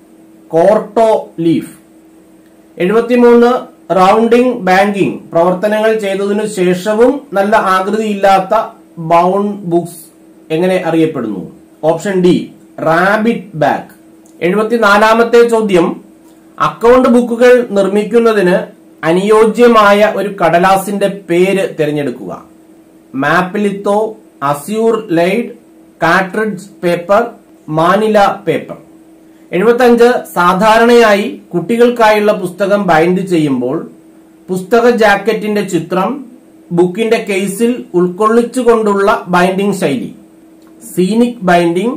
കോർട്ടോ ലീഫ് എഴുപത്തിമൂന്ന് റൗണ്ടിംഗ് ബാങ്കിംഗ് പ്രവർത്തനങ്ങൾ ചെയ്തതിനു ശേഷവും നല്ല ആകൃതിയില്ലാത്ത ബൗണ്ട് ബുക്സ് എങ്ങനെ അറിയപ്പെടുന്നു ഓപ്ഷൻ ഡി റാബിറ്റ് ബാഗ് എഴുപത്തിനാലാമത്തെ ചോദ്യം അക്കൗണ്ട് ബുക്കുകൾ നിർമ്മിക്കുന്നതിന് അനുയോജ്യമായ ഒരു കടലാസിന്റെ പേര് തിരഞ്ഞെടുക്കുക map litho azure laid cartridge paper manila paper എഴുപത്തഞ്ച് സാധാരണയായി കുട്ടികൾക്കായുള്ള പുസ്തകം ബൈൻഡ് ചെയ്യുമ്പോൾ പുസ്തക ജാക്കറ്റിന്റെ ചിത്രം ബുക്കിന്റെ കേസിൽ ഉൾക്കൊള്ളിച്ചുകൊണ്ടുള്ള ബൈൻഡിംഗ് ശൈലി scenic binding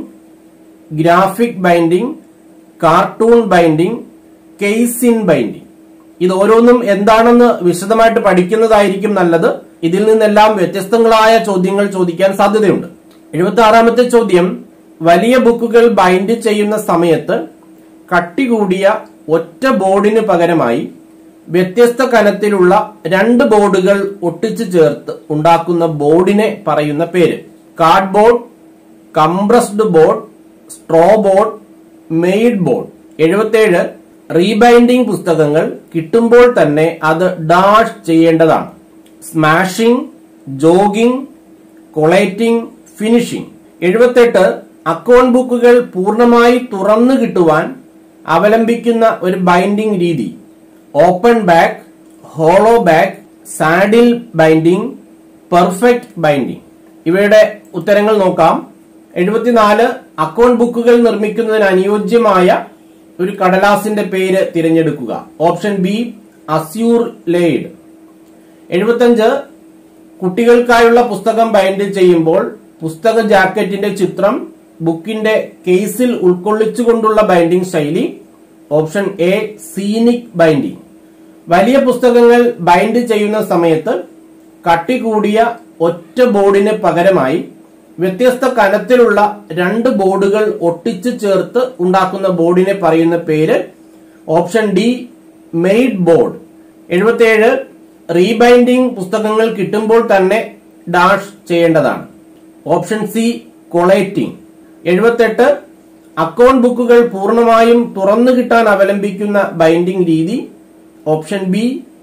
graphic binding cartoon binding case in binding ഇത് ഓരോന്നും എന്താണെന്ന് വിശദമായിട്ട് പഠിക്കുന്നതായിരിക്കും നല്ലത് ഇതിൽ നിന്നെല്ലാം വ്യത്യസ്തങ്ങളായ ചോദ്യങ്ങൾ ചോദിക്കാൻ സാധ്യതയുണ്ട് എഴുപത്തി ആറാമത്തെ ചോദ്യം വലിയ ബുക്കുകൾ ബൈൻഡ് ചെയ്യുന്ന സമയത്ത് കട്ടി കൂടിയ ഒറ്റ ബോർഡിന് പകരമായി വ്യത്യസ്ത കനത്തിലുള്ള രണ്ട് ബോർഡുകൾ ഒട്ടിച്ചു ചേർത്ത് ഉണ്ടാക്കുന്ന ബോർഡിനെ പറയുന്ന പേര് cardboard compressed board straw board made board എഴുപത്തേഴ് റീബൈൻഡിംഗ് പുസ്തകങ്ങൾ കിട്ടുമ്പോൾ തന്നെ അത് ഡാഷ് ചെയ്യേണ്ടതാണ് സ്മാഷിംഗ് ജോഗിംഗ് കൊളേറ്റിംഗ് ഫിനിഷിംഗ് എഴുപത്തെട്ട് അക്കൗണ്ട് ബുക്കുകൾ പൂർണ്ണമായി തുറന്നു കിട്ടുവാൻ അവലംബിക്കുന്ന ഒരു ബൈൻഡിംഗ് രീതി open back hollow back saddle binding perfect binding ഇവയുടെ ഉത്തരങ്ങൾ നോക്കാം എഴുപത്തിനാല് അക്കൗണ്ട് ബുക്കുകൾ നിർമ്മിക്കുന്നതിന് അനുയോജ്യമായ ഒരു കടലാസിന്റെ പേര് തിരഞ്ഞെടുക്കുക ഓപ്ഷൻ ബി അസ്യൂർ ലെയ്ഡ് എഴുപത്തഞ്ച് കുട്ടികൾക്കായുള്ള പുസ്തകം ബൈൻഡ് ചെയ്യുമ്പോൾ പുസ്തക ജാക്കറ്റിന്റെ ചിത്രം ബുക്കിന്റെ കേസിൽ ഉൾക്കൊള്ളിച്ചുകൊണ്ടുള്ള ബൈൻഡിംഗ് ശൈലി ഓപ്ഷൻ എ സീനിക് ബൈൻഡിംഗ് വലിയ പുസ്തകങ്ങൾ ബൈൻഡ് ചെയ്യുന്ന സമയത്ത് കട്ടി കൂടിയ ഒറ്റ ബോർഡിന് പകരമായി വ്യത്യസ്ത കനത്തിലുള്ള രണ്ട് ബോർഡുകൾ ഒട്ടിച്ചു ചേർത്ത് ഉണ്ടാക്കുന്ന ബോർഡിനെ പറയുന്ന പേര് ഓപ്ഷൻ ഡി മെയ്ഡ് ബോർഡ് എഴുപത്തിയേഴ് റീബൈൻഡിംഗ് പുസ്തകങ്ങൾ കിട്ടുമ്പോൾ തന്നെ ഡാഷ് ചെയ്യേണ്ടതാണ് ഓപ്ഷൻ സി കൊളേറ്റിംഗ് എഴുപത്തെട്ട് അക്കൗണ്ട് ബുക്കുകൾ പൂർണ്ണമായും തുറന്നു കിട്ടാൻ അവലംബിക്കുന്ന ബൈൻഡിംഗ് രീതി ഓപ്ഷൻ ബി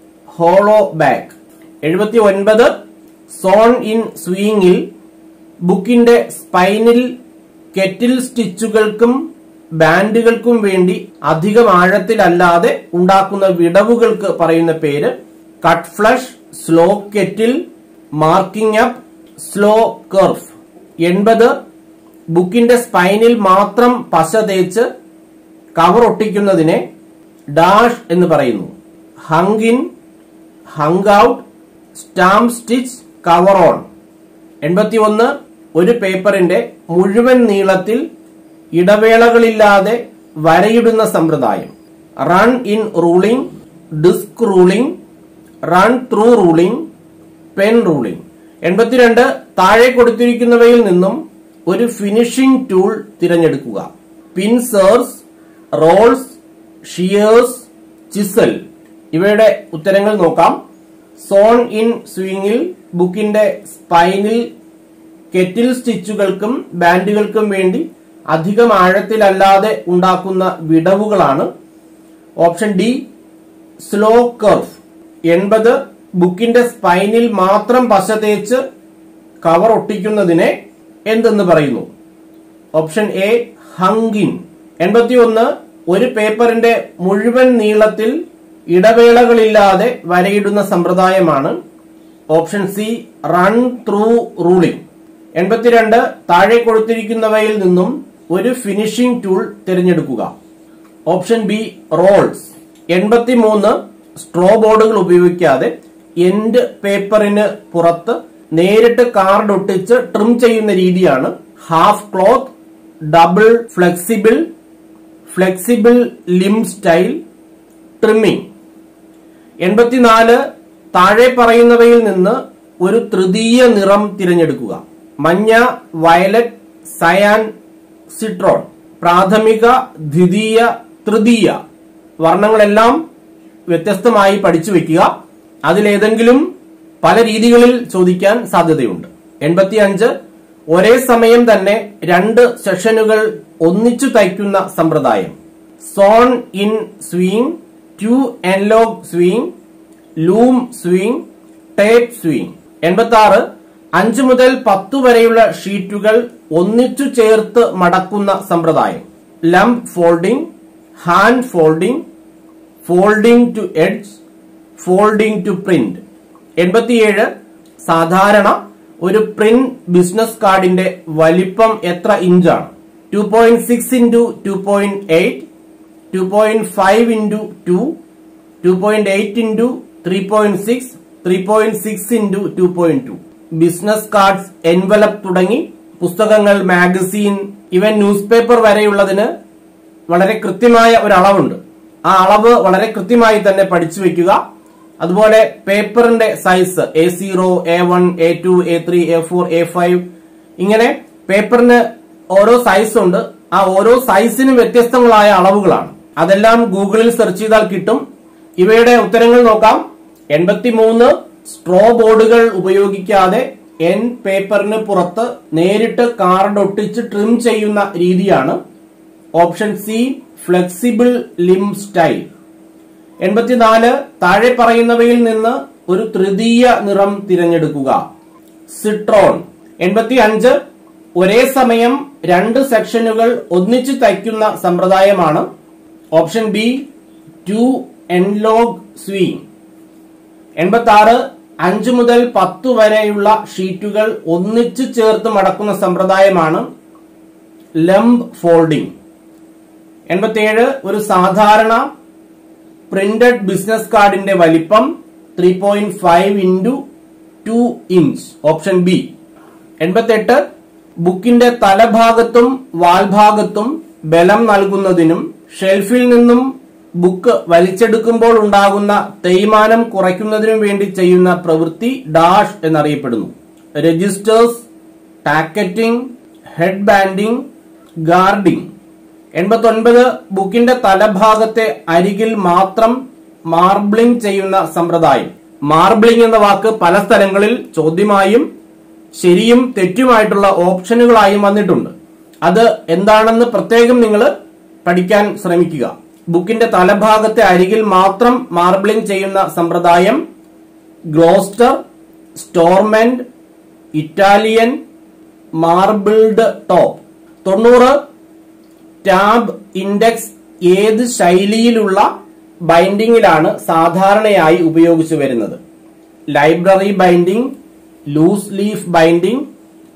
ഹോളോ ബാക്ക് എഴുപത്തി ഒൻപത് സോൺ ഇൻ സ്വീങ്ങിൽ ബുക്കിന്റെ സ്പൈനിൽ കെറ്റിൽ സ്റ്റിച്ചുകൾക്കും ബാൻഡുകൾക്കും വേണ്ടി അധികം ആഴത്തിലല്ലാതെ ഉണ്ടാക്കുന്ന വിടവുകൾക്ക് പറയുന്ന പേര് cut flush slow kettle marking up slow curve എൺപത് ബുക്കിന്റെ സ്പൈനിൽ മാത്രം പശ തേച്ച് കവർ ഒട്ടിക്കുന്നതിനെ ഡാഷ് എന്ന് പറയുന്നു hung in hung out stamp stitch cover on എൺപത്തി ഒന്ന് ഒരു പേപ്പറിന്റെ മുഴുവൻ നീളത്തിൽ ഇടവേളകളില്ലാതെ വരയിടുന്ന സമ്പ്രദായം run in ruling disc ruling run through ruling pen ruling എൺപത്തിരണ്ട് താഴെ കൊടുത്തിരിക്കുന്നവയിൽ നിന്നും ഒരു ഫിനിഷിംഗ് ടൂൾ തിരഞ്ഞെടുക്കുക പിൻസേഴ്സ് റോൾസ് ഷിയേഴ്സ് ചിസൽ ഇവയുടെ ഉത്തരങ്ങൾ നോക്കാം സോൺ ഇൻ സ്വിങ്ങിൽ ബുക്കിന്റെ സ്പൈനിൽ കെറ്റിൽ സ്റ്റിച്ചുകൾക്കും ബാൻഡുകൾക്കും വേണ്ടി അധികം ആഴത്തിലല്ലാതെ ഉണ്ടാക്കുന്ന വിടവുകളാണ് ഓപ്ഷൻ ഡി സ്ലോ കർവ് എൺപത് ബുക്കിന്റെ സ്പൈനിൽ മാത്രം പശ തേച്ച് കവർ ഒട്ടിക്കുന്നതിനെ എന്തെന്ന് പറയുന്നു ഓപ്ഷൻ എ ഹങ്കിൻ എൺപത്തി ഒന്ന് ഒരു പേപ്പറിന്റെ മുഴുവൻ നീളത്തിൽ ഇടവേളകളില്ലാതെ വരയിടുന്ന സമ്പ്രദായമാണ് option C run through ruling എൺപത്തിരണ്ട് താഴെ കൊടുത്തിരിക്കുന്നവയിൽ നിന്നും ഒരു ഫിനിഷിംഗ് ടൂൾ തിരഞ്ഞെടുക്കുക ഓപ്ഷൻ ബി റോൾസ് എൺപത്തിമൂന്ന് സ്ട്രോ ബോർഡുകൾ ഉപയോഗിക്കാതെ എൻഡ് പേപ്പറിന് പുറത്ത് നേരിട്ട് കാർഡ് ഒട്ടിച്ച് ട്രിം ചെയ്യുന്ന രീതിയാണ് half cloth double flexible flexible limp style trimming എൺപത്തിനാല് താഴെ പറയുന്നവയിൽ നിന്ന് ഒരു തൃതീയ നിറം തിരഞ്ഞെടുക്കുക മഞ്ഞ വയലറ്റ് സയാൻ സിട്രോൺ പ്രാഥമിക ദ്വിതീയ തൃതീയ വർണ്ണങ്ങളെല്ലാം വ്യത്യസ്തമായി പഠിച്ചു വെക്കുക അതിലേതെങ്കിലും പല രീതികളിൽ ചോദിക്കാൻ സാധ്യതയുണ്ട് എൺപത്തി അഞ്ച് ഒരേ സമയം തന്നെ രണ്ട് സെഷനുകൾ ഒന്നിച്ചു തയ്ക്കുന്ന സമ്പ്രദായം സോൺ ഇൻ സ്വിങ് ടു എൻലോഗ് sewing loom sewing tape sewing എൺപത്തി ആറ് അഞ്ചു മുതൽ പത്തു വരെയുള്ള ഷീറ്റുകൾ ഒന്നിച്ചു ചേർത്ത് മടക്കുന്ന സമ്പ്രദായം lump folding hand folding folding to edge folding to print എൺപത്തിയേഴ് സാധാരണ ഒരു പ്രിന്റ് ബിസിനസ് കാർഡിന്റെ വലിപ്പം എത്ര ഇഞ്ചാണ് two point six into two point eight two point five into two two point eight into three point six three point six into two point two business cards envelope തുടങ്ങി പുസ്തകങ്ങൾ magazine ഇവൻ news paper വരെയുള്ളതിന് വളരെ കൃത്യമായ ഒരു അളവുണ്ട് ആ അളവ് വളരെ കൃത്യമായി തന്നെ പഠിച്ചു വെക്കുക അതുപോലെ പേപ്പറിന്റെ size A zero A one A two A three A four A five ഇങ്ങനെ പേപ്പറിന് ഓരോ സൈസ് ഉണ്ട് ആ ഓരോ സൈസിനും വ്യത്യസ്തങ്ങളായ അളവുകളാണ് അതെല്ലാം ഗൂഗിളിൽ സെർച്ച് ചെയ്താൽ കിട്ടും ഇവയുടെ ഉത്തരങ്ങൾ നോക്കാം എൺപത്തിമൂന്ന് സ്ട്രോ ബോർഡുകൾ ഉപയോഗിക്കാതെ എൻ പേപ്പറിന് പുറത്ത് നേരിട്ട് കാർഡ് ഒട്ടിച്ച് ട്രിം ചെയ്യുന്ന രീതിയാണ് option C flexible limp style എൺപത്തിനാല് താഴെ പറയുന്നവയിൽ നിന്ന് ഒരു തൃതീയ നിറം തിരഞ്ഞെടുക്കുക സിട്രോൺ എൺപത്തി അഞ്ച് ഒരേ സമയം രണ്ട് സെക്ഷനുകൾ ഒന്നിച്ച് തയ്ക്കുന്ന സമ്പ്രദായമാണ് ഓപ്ഷൻ ബി ടു എൻലോഗ് സ്വീങ് എൺപത്തി ആറ് അഞ്ചു മുതൽ പത്ത് വരെയുള്ള ഷീറ്റുകൾ ഒന്നിച്ചു ചേർത്ത് മടക്കുന്ന സമ്പ്രദായമാണ് ലംബ് ഫോൾഡിംഗ് എൺപത്തിയേഴ് ഒരു സാധാരണ പ്രിന്റഡ് ബിസിനസ് കാർഡിന്റെ വലിപ്പം three point five into two inch option B എൺപത്തെട്ട് ബുക്കിന്റെ തലഭാഗത്തും വാൽഭാഗത്തും ബലം നൽകുന്നതിനും ഷെൽഫിൽ നിന്നും ബുക്ക് വലിച്ചെടുക്കുമ്പോൾ ഉണ്ടാകുന്ന തേയ്മാനം കുറയ്ക്കുന്നതിനും വേണ്ടി ചെയ്യുന്ന പ്രവൃത്തി ഡാഷ് എന്നറിയപ്പെടുന്നു registers tacketing head banding guarding എൺപത്തി ഒൻപത് ബുക്കിന്റെ തലഭാഗത്തെ അരികിൽ മാത്രം മാർബിളിംഗ് ചെയ്യുന്ന സമ്പ്രദായം മാർബിളിംഗ് എന്ന വാക്ക് പല സ്ഥലങ്ങളിൽ ചോദ്യമായും ശരിയും തെറ്റുമായിട്ടുള്ള ഓപ്ഷനുകളായും വന്നിട്ടുണ്ട് അത് എന്താണെന്ന് പ്രത്യേകം നിങ്ങൾ പഠിക്കാൻ ശ്രമിക്കുക ബുക്കിന്റെ തലഭാഗത്തെ അരികിൽ മാത്രം മാർബിളിംഗ് ചെയ്യുന്ന സമ്പ്രദായം Gloucester Stormont Italian marbled top തൊണ്ണൂറ് ടാബ് ഇൻഡെക്സ് ഏത് ശൈലിയിലുള്ള ബൈൻഡിങ്ങിലാണ് സാധാരണയായി ഉപയോഗിച്ചു വരുന്നത് library binding loose leaf binding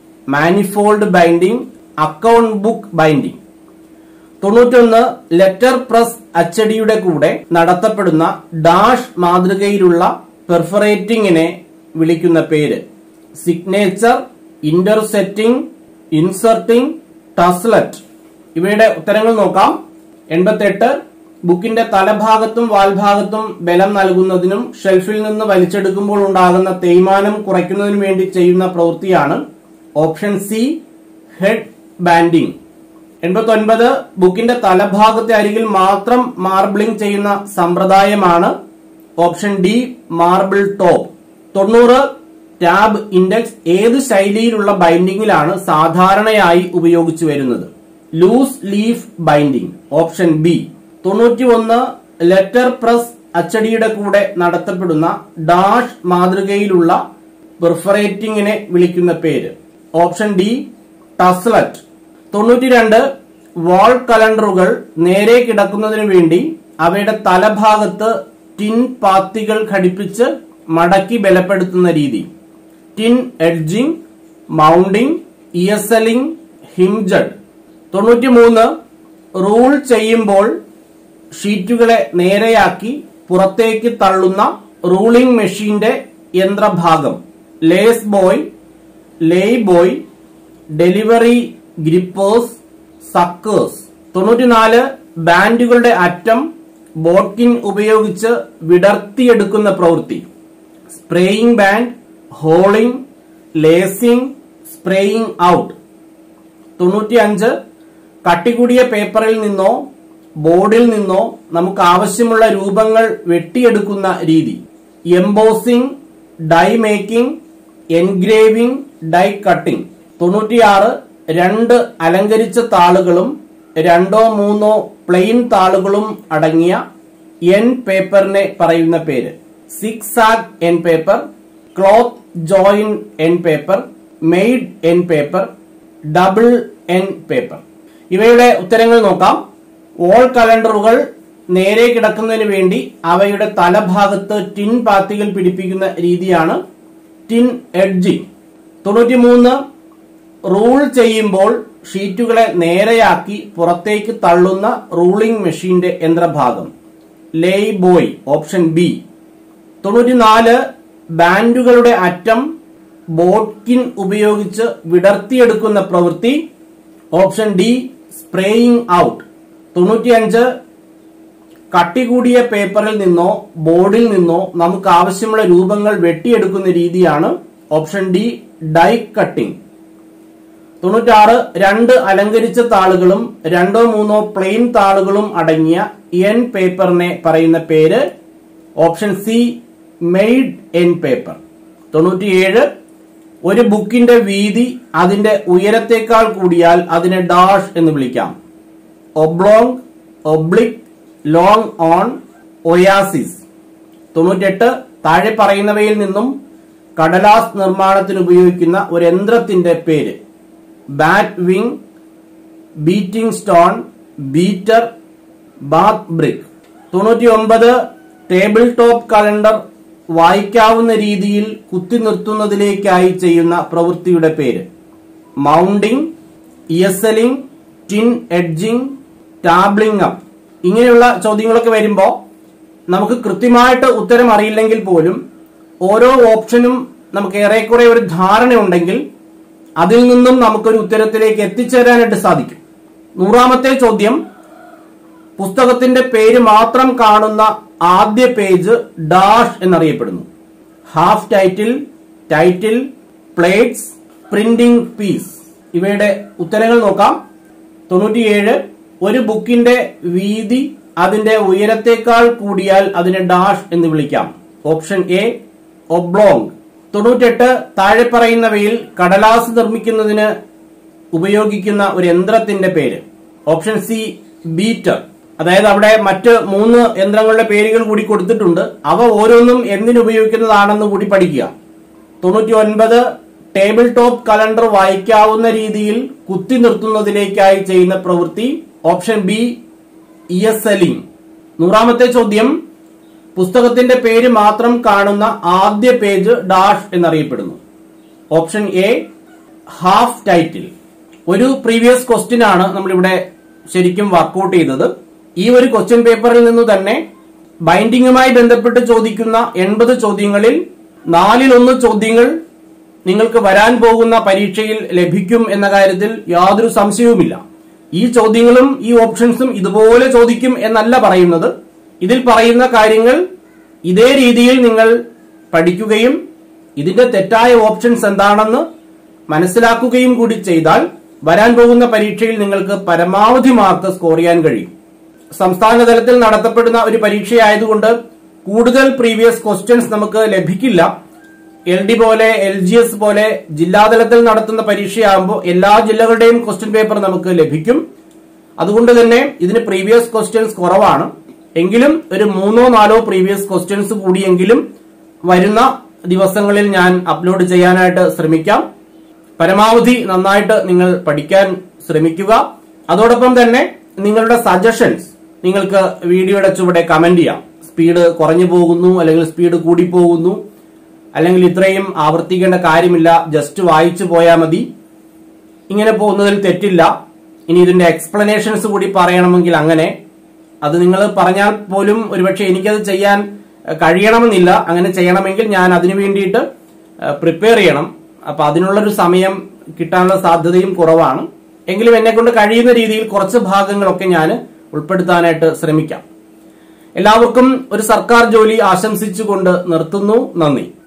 manifold binding account book binding തൊണ്ണൂറ്റൊന്ന് ലെറ്റർ പ്രസ് അച്ചടിയുടെ കൂടെ നടത്തപ്പെടുന്ന ഡാഷ് മാതൃകയിലുള്ള പെർഫറേറ്റിംഗിനെ വിളിക്കുന്ന പേര് സിഗ്നേച്ചർ ഇന്റർസെറ്റിംഗ് ഇൻസർട്ടിംഗ് ടസ്ലറ്റ് ഇവയുടെ ഉത്തരങ്ങൾ നോക്കാം എൺപത്തെട്ട് ബുക്കിന്റെ തലഭാഗത്തും വാൽഭാഗത്തും ബലം നൽകുന്നതിനും ഷെൽഫിൽ നിന്ന് വലിച്ചെടുക്കുമ്പോൾ ഉണ്ടാകുന്ന തേയ്മാനം കുറയ്ക്കുന്നതിനും വേണ്ടി ചെയ്യുന്ന പ്രവൃത്തിയാണ് ഓപ്ഷൻ സി ഹെഡ് ബാൻഡിംഗ് എൺപത്തി ഒൻപത് ബുക്കിന്റെ തലഭാഗത്തെ അരികിൽ മാത്രം മാർബിളിംഗ് ചെയ്യുന്ന സമ്പ്രദായമാണ് ഓപ്ഷൻ ഡി മാർബിൾ ടോപ്പ് തൊണ്ണൂറ് ടാബ് ഇൻഡെക്സ് ഏത് ശൈലിയിലുള്ള ബൈൻഡിങ്ങിലാണ് സാധാരണയായി ഉപയോഗിച്ചു വരുന്നത് loose leaf binding option B തൊണ്ണൂറ്റി ഒന്ന് ലെറ്റർ പ്രസ് അച്ചടിയുടെ കൂടെ നടത്തപ്പെടുന്ന ഡാഷ് മാതൃകയിലുള്ള പെർഫറേറ്റിംഗിനെ വിളിക്കുന്ന പേര് ഓപ്ഷൻ ഡി ടസ്ലറ്റ് തൊണ്ണൂറ്റിരണ്ട് വാൾ കലണ്ടറുകൾ നേരെ കിടക്കുന്നതിന് വേണ്ടി അവയുടെ തലഭാഗത്ത് ടിൻ പാത്തികൾ ഘടിപ്പിച്ച് മടക്കി ബലപ്പെടുത്തുന്ന രീതി ടിൻ എഡ്ജിംഗ് മൗണ്ടിംഗ് ഇയസലിംഗ് ഹിംജഡ് തൊണ്ണൂറ്റിമൂന്ന് റൂൾ ചെയ്യുമ്പോൾ ഷീറ്റുകളെ നേരെയാക്കി പുറത്തേക്ക് തള്ളുന്ന റൂളിംഗ് മെഷീന്റെ യന്ത്രഭാഗം lace boy lay boy delivery grippers suckers തൊണ്ണൂറ്റിനാല് ബാൻഡുകളുടെ അറ്റം ബോട്ടിൻ ഉപയോഗിച്ച് വിടർത്തിയെടുക്കുന്ന പ്രവൃത്തി spraying band holing lacing spraying out തൊണ്ണൂറ്റിയഞ്ച് കട്ടികൂടിയ പേപ്പറിൽ നിന്നോ ബോർഡിൽ നിന്നോ നമുക്ക് ആവശ്യമുള്ള രൂപങ്ങൾ വെട്ടിയെടുക്കുന്ന രീതി embossing die making engraving die cutting തൊണ്ണൂറ്റിയാറ് രണ്ട് അലങ്കരിച്ച താളുകളും രണ്ടോ മൂന്നോ പ്ലെയിൻ താളുകളും അടങ്ങിയ എൻ പേപ്പറിനെ പറയുന്ന പേര് സിക്സ് ആഗ് end paper cloth join end paper made end paper double end paper ഇവയുടെ ഉത്തരങ്ങൾ നോക്കാം വോൾ കലണ്ടറുകൾ നേരെ കിടക്കുന്നതിന് വേണ്ടി അവയുടെ തലഭാഗത്ത് ടിൻ പാത്തികൾ പിടിപ്പിക്കുന്ന രീതിയാണ് ടിൻ എഡ്ജിംഗ് തൊണ്ണൂറ്റിമൂന്ന് റൂൾ ചെയ്യുമ്പോൾ ഷീറ്റുകളെ നേരെയാക്കി പുറത്തേക്ക് തള്ളുന്ന റൂളിംഗ് മെഷീന്റെ യന്ത്രഭാഗം ലേയ് ബോയ് ഓപ്ഷൻ ബി തൊണ്ണൂറ്റിനാല് ബാൻഡുകളുടെ അറ്റം ബോട്ട്കിൻ ഉപയോഗിച്ച് വിടർത്തിയെടുക്കുന്ന പ്രവൃത്തി ഓപ്ഷൻ ഡി സ്പ്രേയിങ് ഔട്ട് തൊണ്ണൂറ്റിയഞ്ച് കട്ടി കൂടിയ പേപ്പറിൽ നിന്നോ ബോർഡിൽ നിന്നോ നമുക്ക് ആവശ്യമുള്ള രൂപങ്ങൾ വെട്ടിയെടുക്കുന്ന രീതിയാണ് ഓപ്ഷൻ ഡി ഡൈ കട്ടിംഗ് തൊണ്ണൂറ്റാറ് രണ്ട് അലങ്കരിച്ച താളുകളും രണ്ടോ മൂന്നോ പ്ലെയിൻ താളുകളും അടങ്ങിയ എൻ പേപ്പറിനെ പറയുന്ന പേര് option C made end paper തൊണ്ണൂറ്റിയേഴ് ഒരു ബുക്കിന്റെ വീതി അതിന്റെ ഉയരത്തേക്കാൾ കൂടിയാൽ അതിനെ ഡാഷ് എന്ന് വിളിക്കാം oblong oblique long on oasis തൊണ്ണൂറ്റെട്ട് താഴെ പറയുന്നവയിൽ നിന്നും കടലാസ് നിർമ്മാണത്തിന് ഉപയോഗിക്കുന്ന ഒരു യന്ത്രത്തിന്റെ പേര് bat wing beating stone beater bath brick തൊണ്ണൂറ്റി ഒമ്പത് ടേബിൾ ടോപ്പ് കലണ്ടർ വായിക്കാവുന്ന രീതിയിൽ കുത്തി നിർത്തുന്നതിലേക്കായി ചെയ്യുന്ന പ്രവൃത്തിയുടെ പേര് മൗണ്ടിംഗ് ഇയസലിംഗ് ടിൻ എഡ്ജിംഗ് ടാബ്ലിംഗ് അപ്പ് ഇങ്ങനെയുള്ള ചോദ്യങ്ങളൊക്കെ വരുമ്പോൾ നമുക്ക് കൃത്യമായിട്ട് ഉത്തരം അറിയില്ലെങ്കിൽ പോലും ഓരോ ഓപ്ഷനും നമുക്ക് ഏറെക്കുറെ ഒരു ധാരണയുണ്ടെങ്കിൽ അതിൽ നിന്നും നമുക്കൊരു ഉത്തരത്തിലേക്ക് എത്തിച്ചേരാനായിട്ട് സാധിക്കും നൂറാമത്തെ ചോദ്യം പുസ്തകത്തിന്റെ പേര് മാത്രം കാണുന്ന ആദ്യ പേജ് ഡാഷ് എന്നറിയപ്പെടുന്നു half title title plates printing piece ഇവയുടെ ഉത്തരങ്ങൾ നോക്കാം തൊണ്ണൂറ്റിയേഴ് ഒരു ബുക്കിന്റെ വീതി അതിന്റെ ഉയരത്തേക്കാൾ കൂടിയാൽ അതിനെ ഡാഷ് എന്ന് വിളിക്കാം ഓപ്ഷൻ എ ഒബ്ലോങ് തൊണ്ണൂറ്റെട്ട് താഴെ പറയുന്നവയിൽ കടലാസ് നിർമ്മിക്കുന്നതിന് ഉപയോഗിക്കുന്ന ഒരു യന്ത്രത്തിന്റെ പേര് ഓപ്ഷൻ സി ബീറ്റർ അതായത് അവിടെ മറ്റ് മൂന്ന് യന്ത്രങ്ങളുടെ പേരുകൾ കൂടി കൊടുത്തിട്ടുണ്ട് അവ ഓരോന്നും എന്തിനു ഉപയോഗിക്കുന്നതാണെന്ന് കൂടി പഠിക്കുക തൊണ്ണൂറ്റി ഒൻപത് ടേബിൾ ടോപ്പ് കലണ്ടർ വായിക്കാവുന്ന രീതിയിൽ കുത്തി നിർത്തുന്നതിലേക്കായി ചെയ്യുന്ന പ്രവൃത്തി ഓപ്ഷൻ ബി ഇ എസ് എലിംഗ് നൂറാമത്തെ ചോദ്യം പുസ്തകത്തിന്റെ പേര് മാത്രം കാണുന്ന ആദ്യ പേജ് ഡാഷ് എന്നറിയപ്പെടുന്നു ഓപ്ഷൻ എ ഹാഫ് ടൈറ്റിൽ ഒരു പ്രീവിയസ് ക്വസ്റ്റ്യൻ ആണ് നമ്മളിവിടെ ശരിക്കും വർക്കൗട്ട് ചെയ്തത് ഈ ഒരു ക്വസ്റ്റ്യൻ പേപ്പറിൽ നിന്ന് തന്നെ ബൈൻഡിങ്ങുമായി ബന്ധപ്പെട്ട് ചോദിക്കുന്ന എൺപത് ചോദ്യങ്ങളിൽ നാലിലൊന്ന് ചോദ്യങ്ങൾ നിങ്ങൾക്ക് വരാൻ പോകുന്ന പരീക്ഷയിൽ ലഭിക്കും എന്ന കാര്യത്തിൽ യാതൊരു സംശയവുമില്ല ഈ ചോദ്യങ്ങളും ഈ ഓപ്ഷൻസും ഇതുപോലെ ചോദിക്കും എന്നല്ല പറയുന്നത് ഇതിൽ പറയുന്ന കാര്യങ്ങൾ ഇതേ രീതിയിൽ നിങ്ങൾ പഠിക്കുകയും ഇതിന്റെ തെറ്റായ ഓപ്ഷൻസ് എന്താണെന്ന് മനസ്സിലാക്കുകയും കൂടി ചെയ്താൽ വരാൻ പോകുന്ന പരീക്ഷയിൽ നിങ്ങൾക്ക് പരമാവധി മാർക്ക് സ്കോർ ചെയ്യാൻ കഴിയും സംസ്ഥാന തലത്തിൽ നടത്തപ്പെടുന്ന ഒരു പരീക്ഷയായതുകൊണ്ട് കൂടുതൽ പ്രീവിയസ് ക്വസ്റ്റ്യൻസ് നമുക്ക് ലഭിക്കില്ല എൽ ഡി പോലെ എൽ ജി എസ് പോലെ ജില്ലാതലത്തിൽ നടത്തുന്ന പരീക്ഷയാകുമ്പോൾ എല്ലാ ജില്ലകളുടെയും ക്വസ്റ്റ്യൻ പേപ്പർ നമുക്ക് ലഭിക്കും അതുകൊണ്ട് തന്നെ ഇതിന് പ്രീവിയസ് ക്വസ്റ്റ്യൻസ് കുറവാണ് എങ്കിലും ഒരു മൂന്നോ നാലോ പ്രീവിയസ് ക്വസ്റ്റ്യൻസ് കൂടിയെങ്കിലും വരുന്ന ദിവസങ്ങളിൽ ഞാൻ അപ്ലോഡ് ചെയ്യാനായിട്ട് ശ്രമിക്കാം പരമാവധി നന്നായിട്ട് നിങ്ങൾ പഠിക്കാൻ ശ്രമിക്കുക അതോടൊപ്പം തന്നെ നിങ്ങളുടെ സജഷൻസ് നിങ്ങൾക്ക് വീഡിയോയുടെ ചുവടെ കമന്റ് ചെയ്യാം സ്പീഡ് കുറഞ്ഞു പോകുന്നു അല്ലെങ്കിൽ സ്പീഡ് കൂടി പോകുന്നു അല്ലെങ്കിൽ ഇത്രയും ആവർത്തിക്കേണ്ട കാര്യമില്ല ജസ്റ്റ് വായിച്ചു പോയാൽ മതി ഇങ്ങനെ പോകുന്നതിൽ തെറ്റില്ല ഇനി ഇതിന്റെ എക്സ്പ്ലനേഷൻസ് കൂടി പറയണമെങ്കിൽ അങ്ങനെ അത് നിങ്ങൾ പറഞ്ഞാൽ പോലും ഒരുപക്ഷെ എനിക്കത് ചെയ്യാൻ അഹ്, കഴിയണമെന്നില്ല അങ്ങനെ ചെയ്യണമെങ്കിൽ ഞാൻ അതിനു വേണ്ടിയിട്ട് പ്രിപ്പയർ ചെയ്യണം അപ്പൊ അതിനുള്ളൊരു സമയം കിട്ടാനുള്ള സാധ്യതയും കുറവാണ് എങ്കിലും എന്നെ കൊണ്ട് കഴിയുന്ന രീതിയിൽ കുറച്ച് ഭാഗങ്ങളൊക്കെ ഞാൻ ഉൾപ്പെടുത്താനായിട്ട് ശ്രമിക്കാം എല്ലാവർക്കും ഒരു സർക്കാർ ജോലി ആശംസിച്ചുകൊണ്ട് നിർത്തുന്നു നന്ദി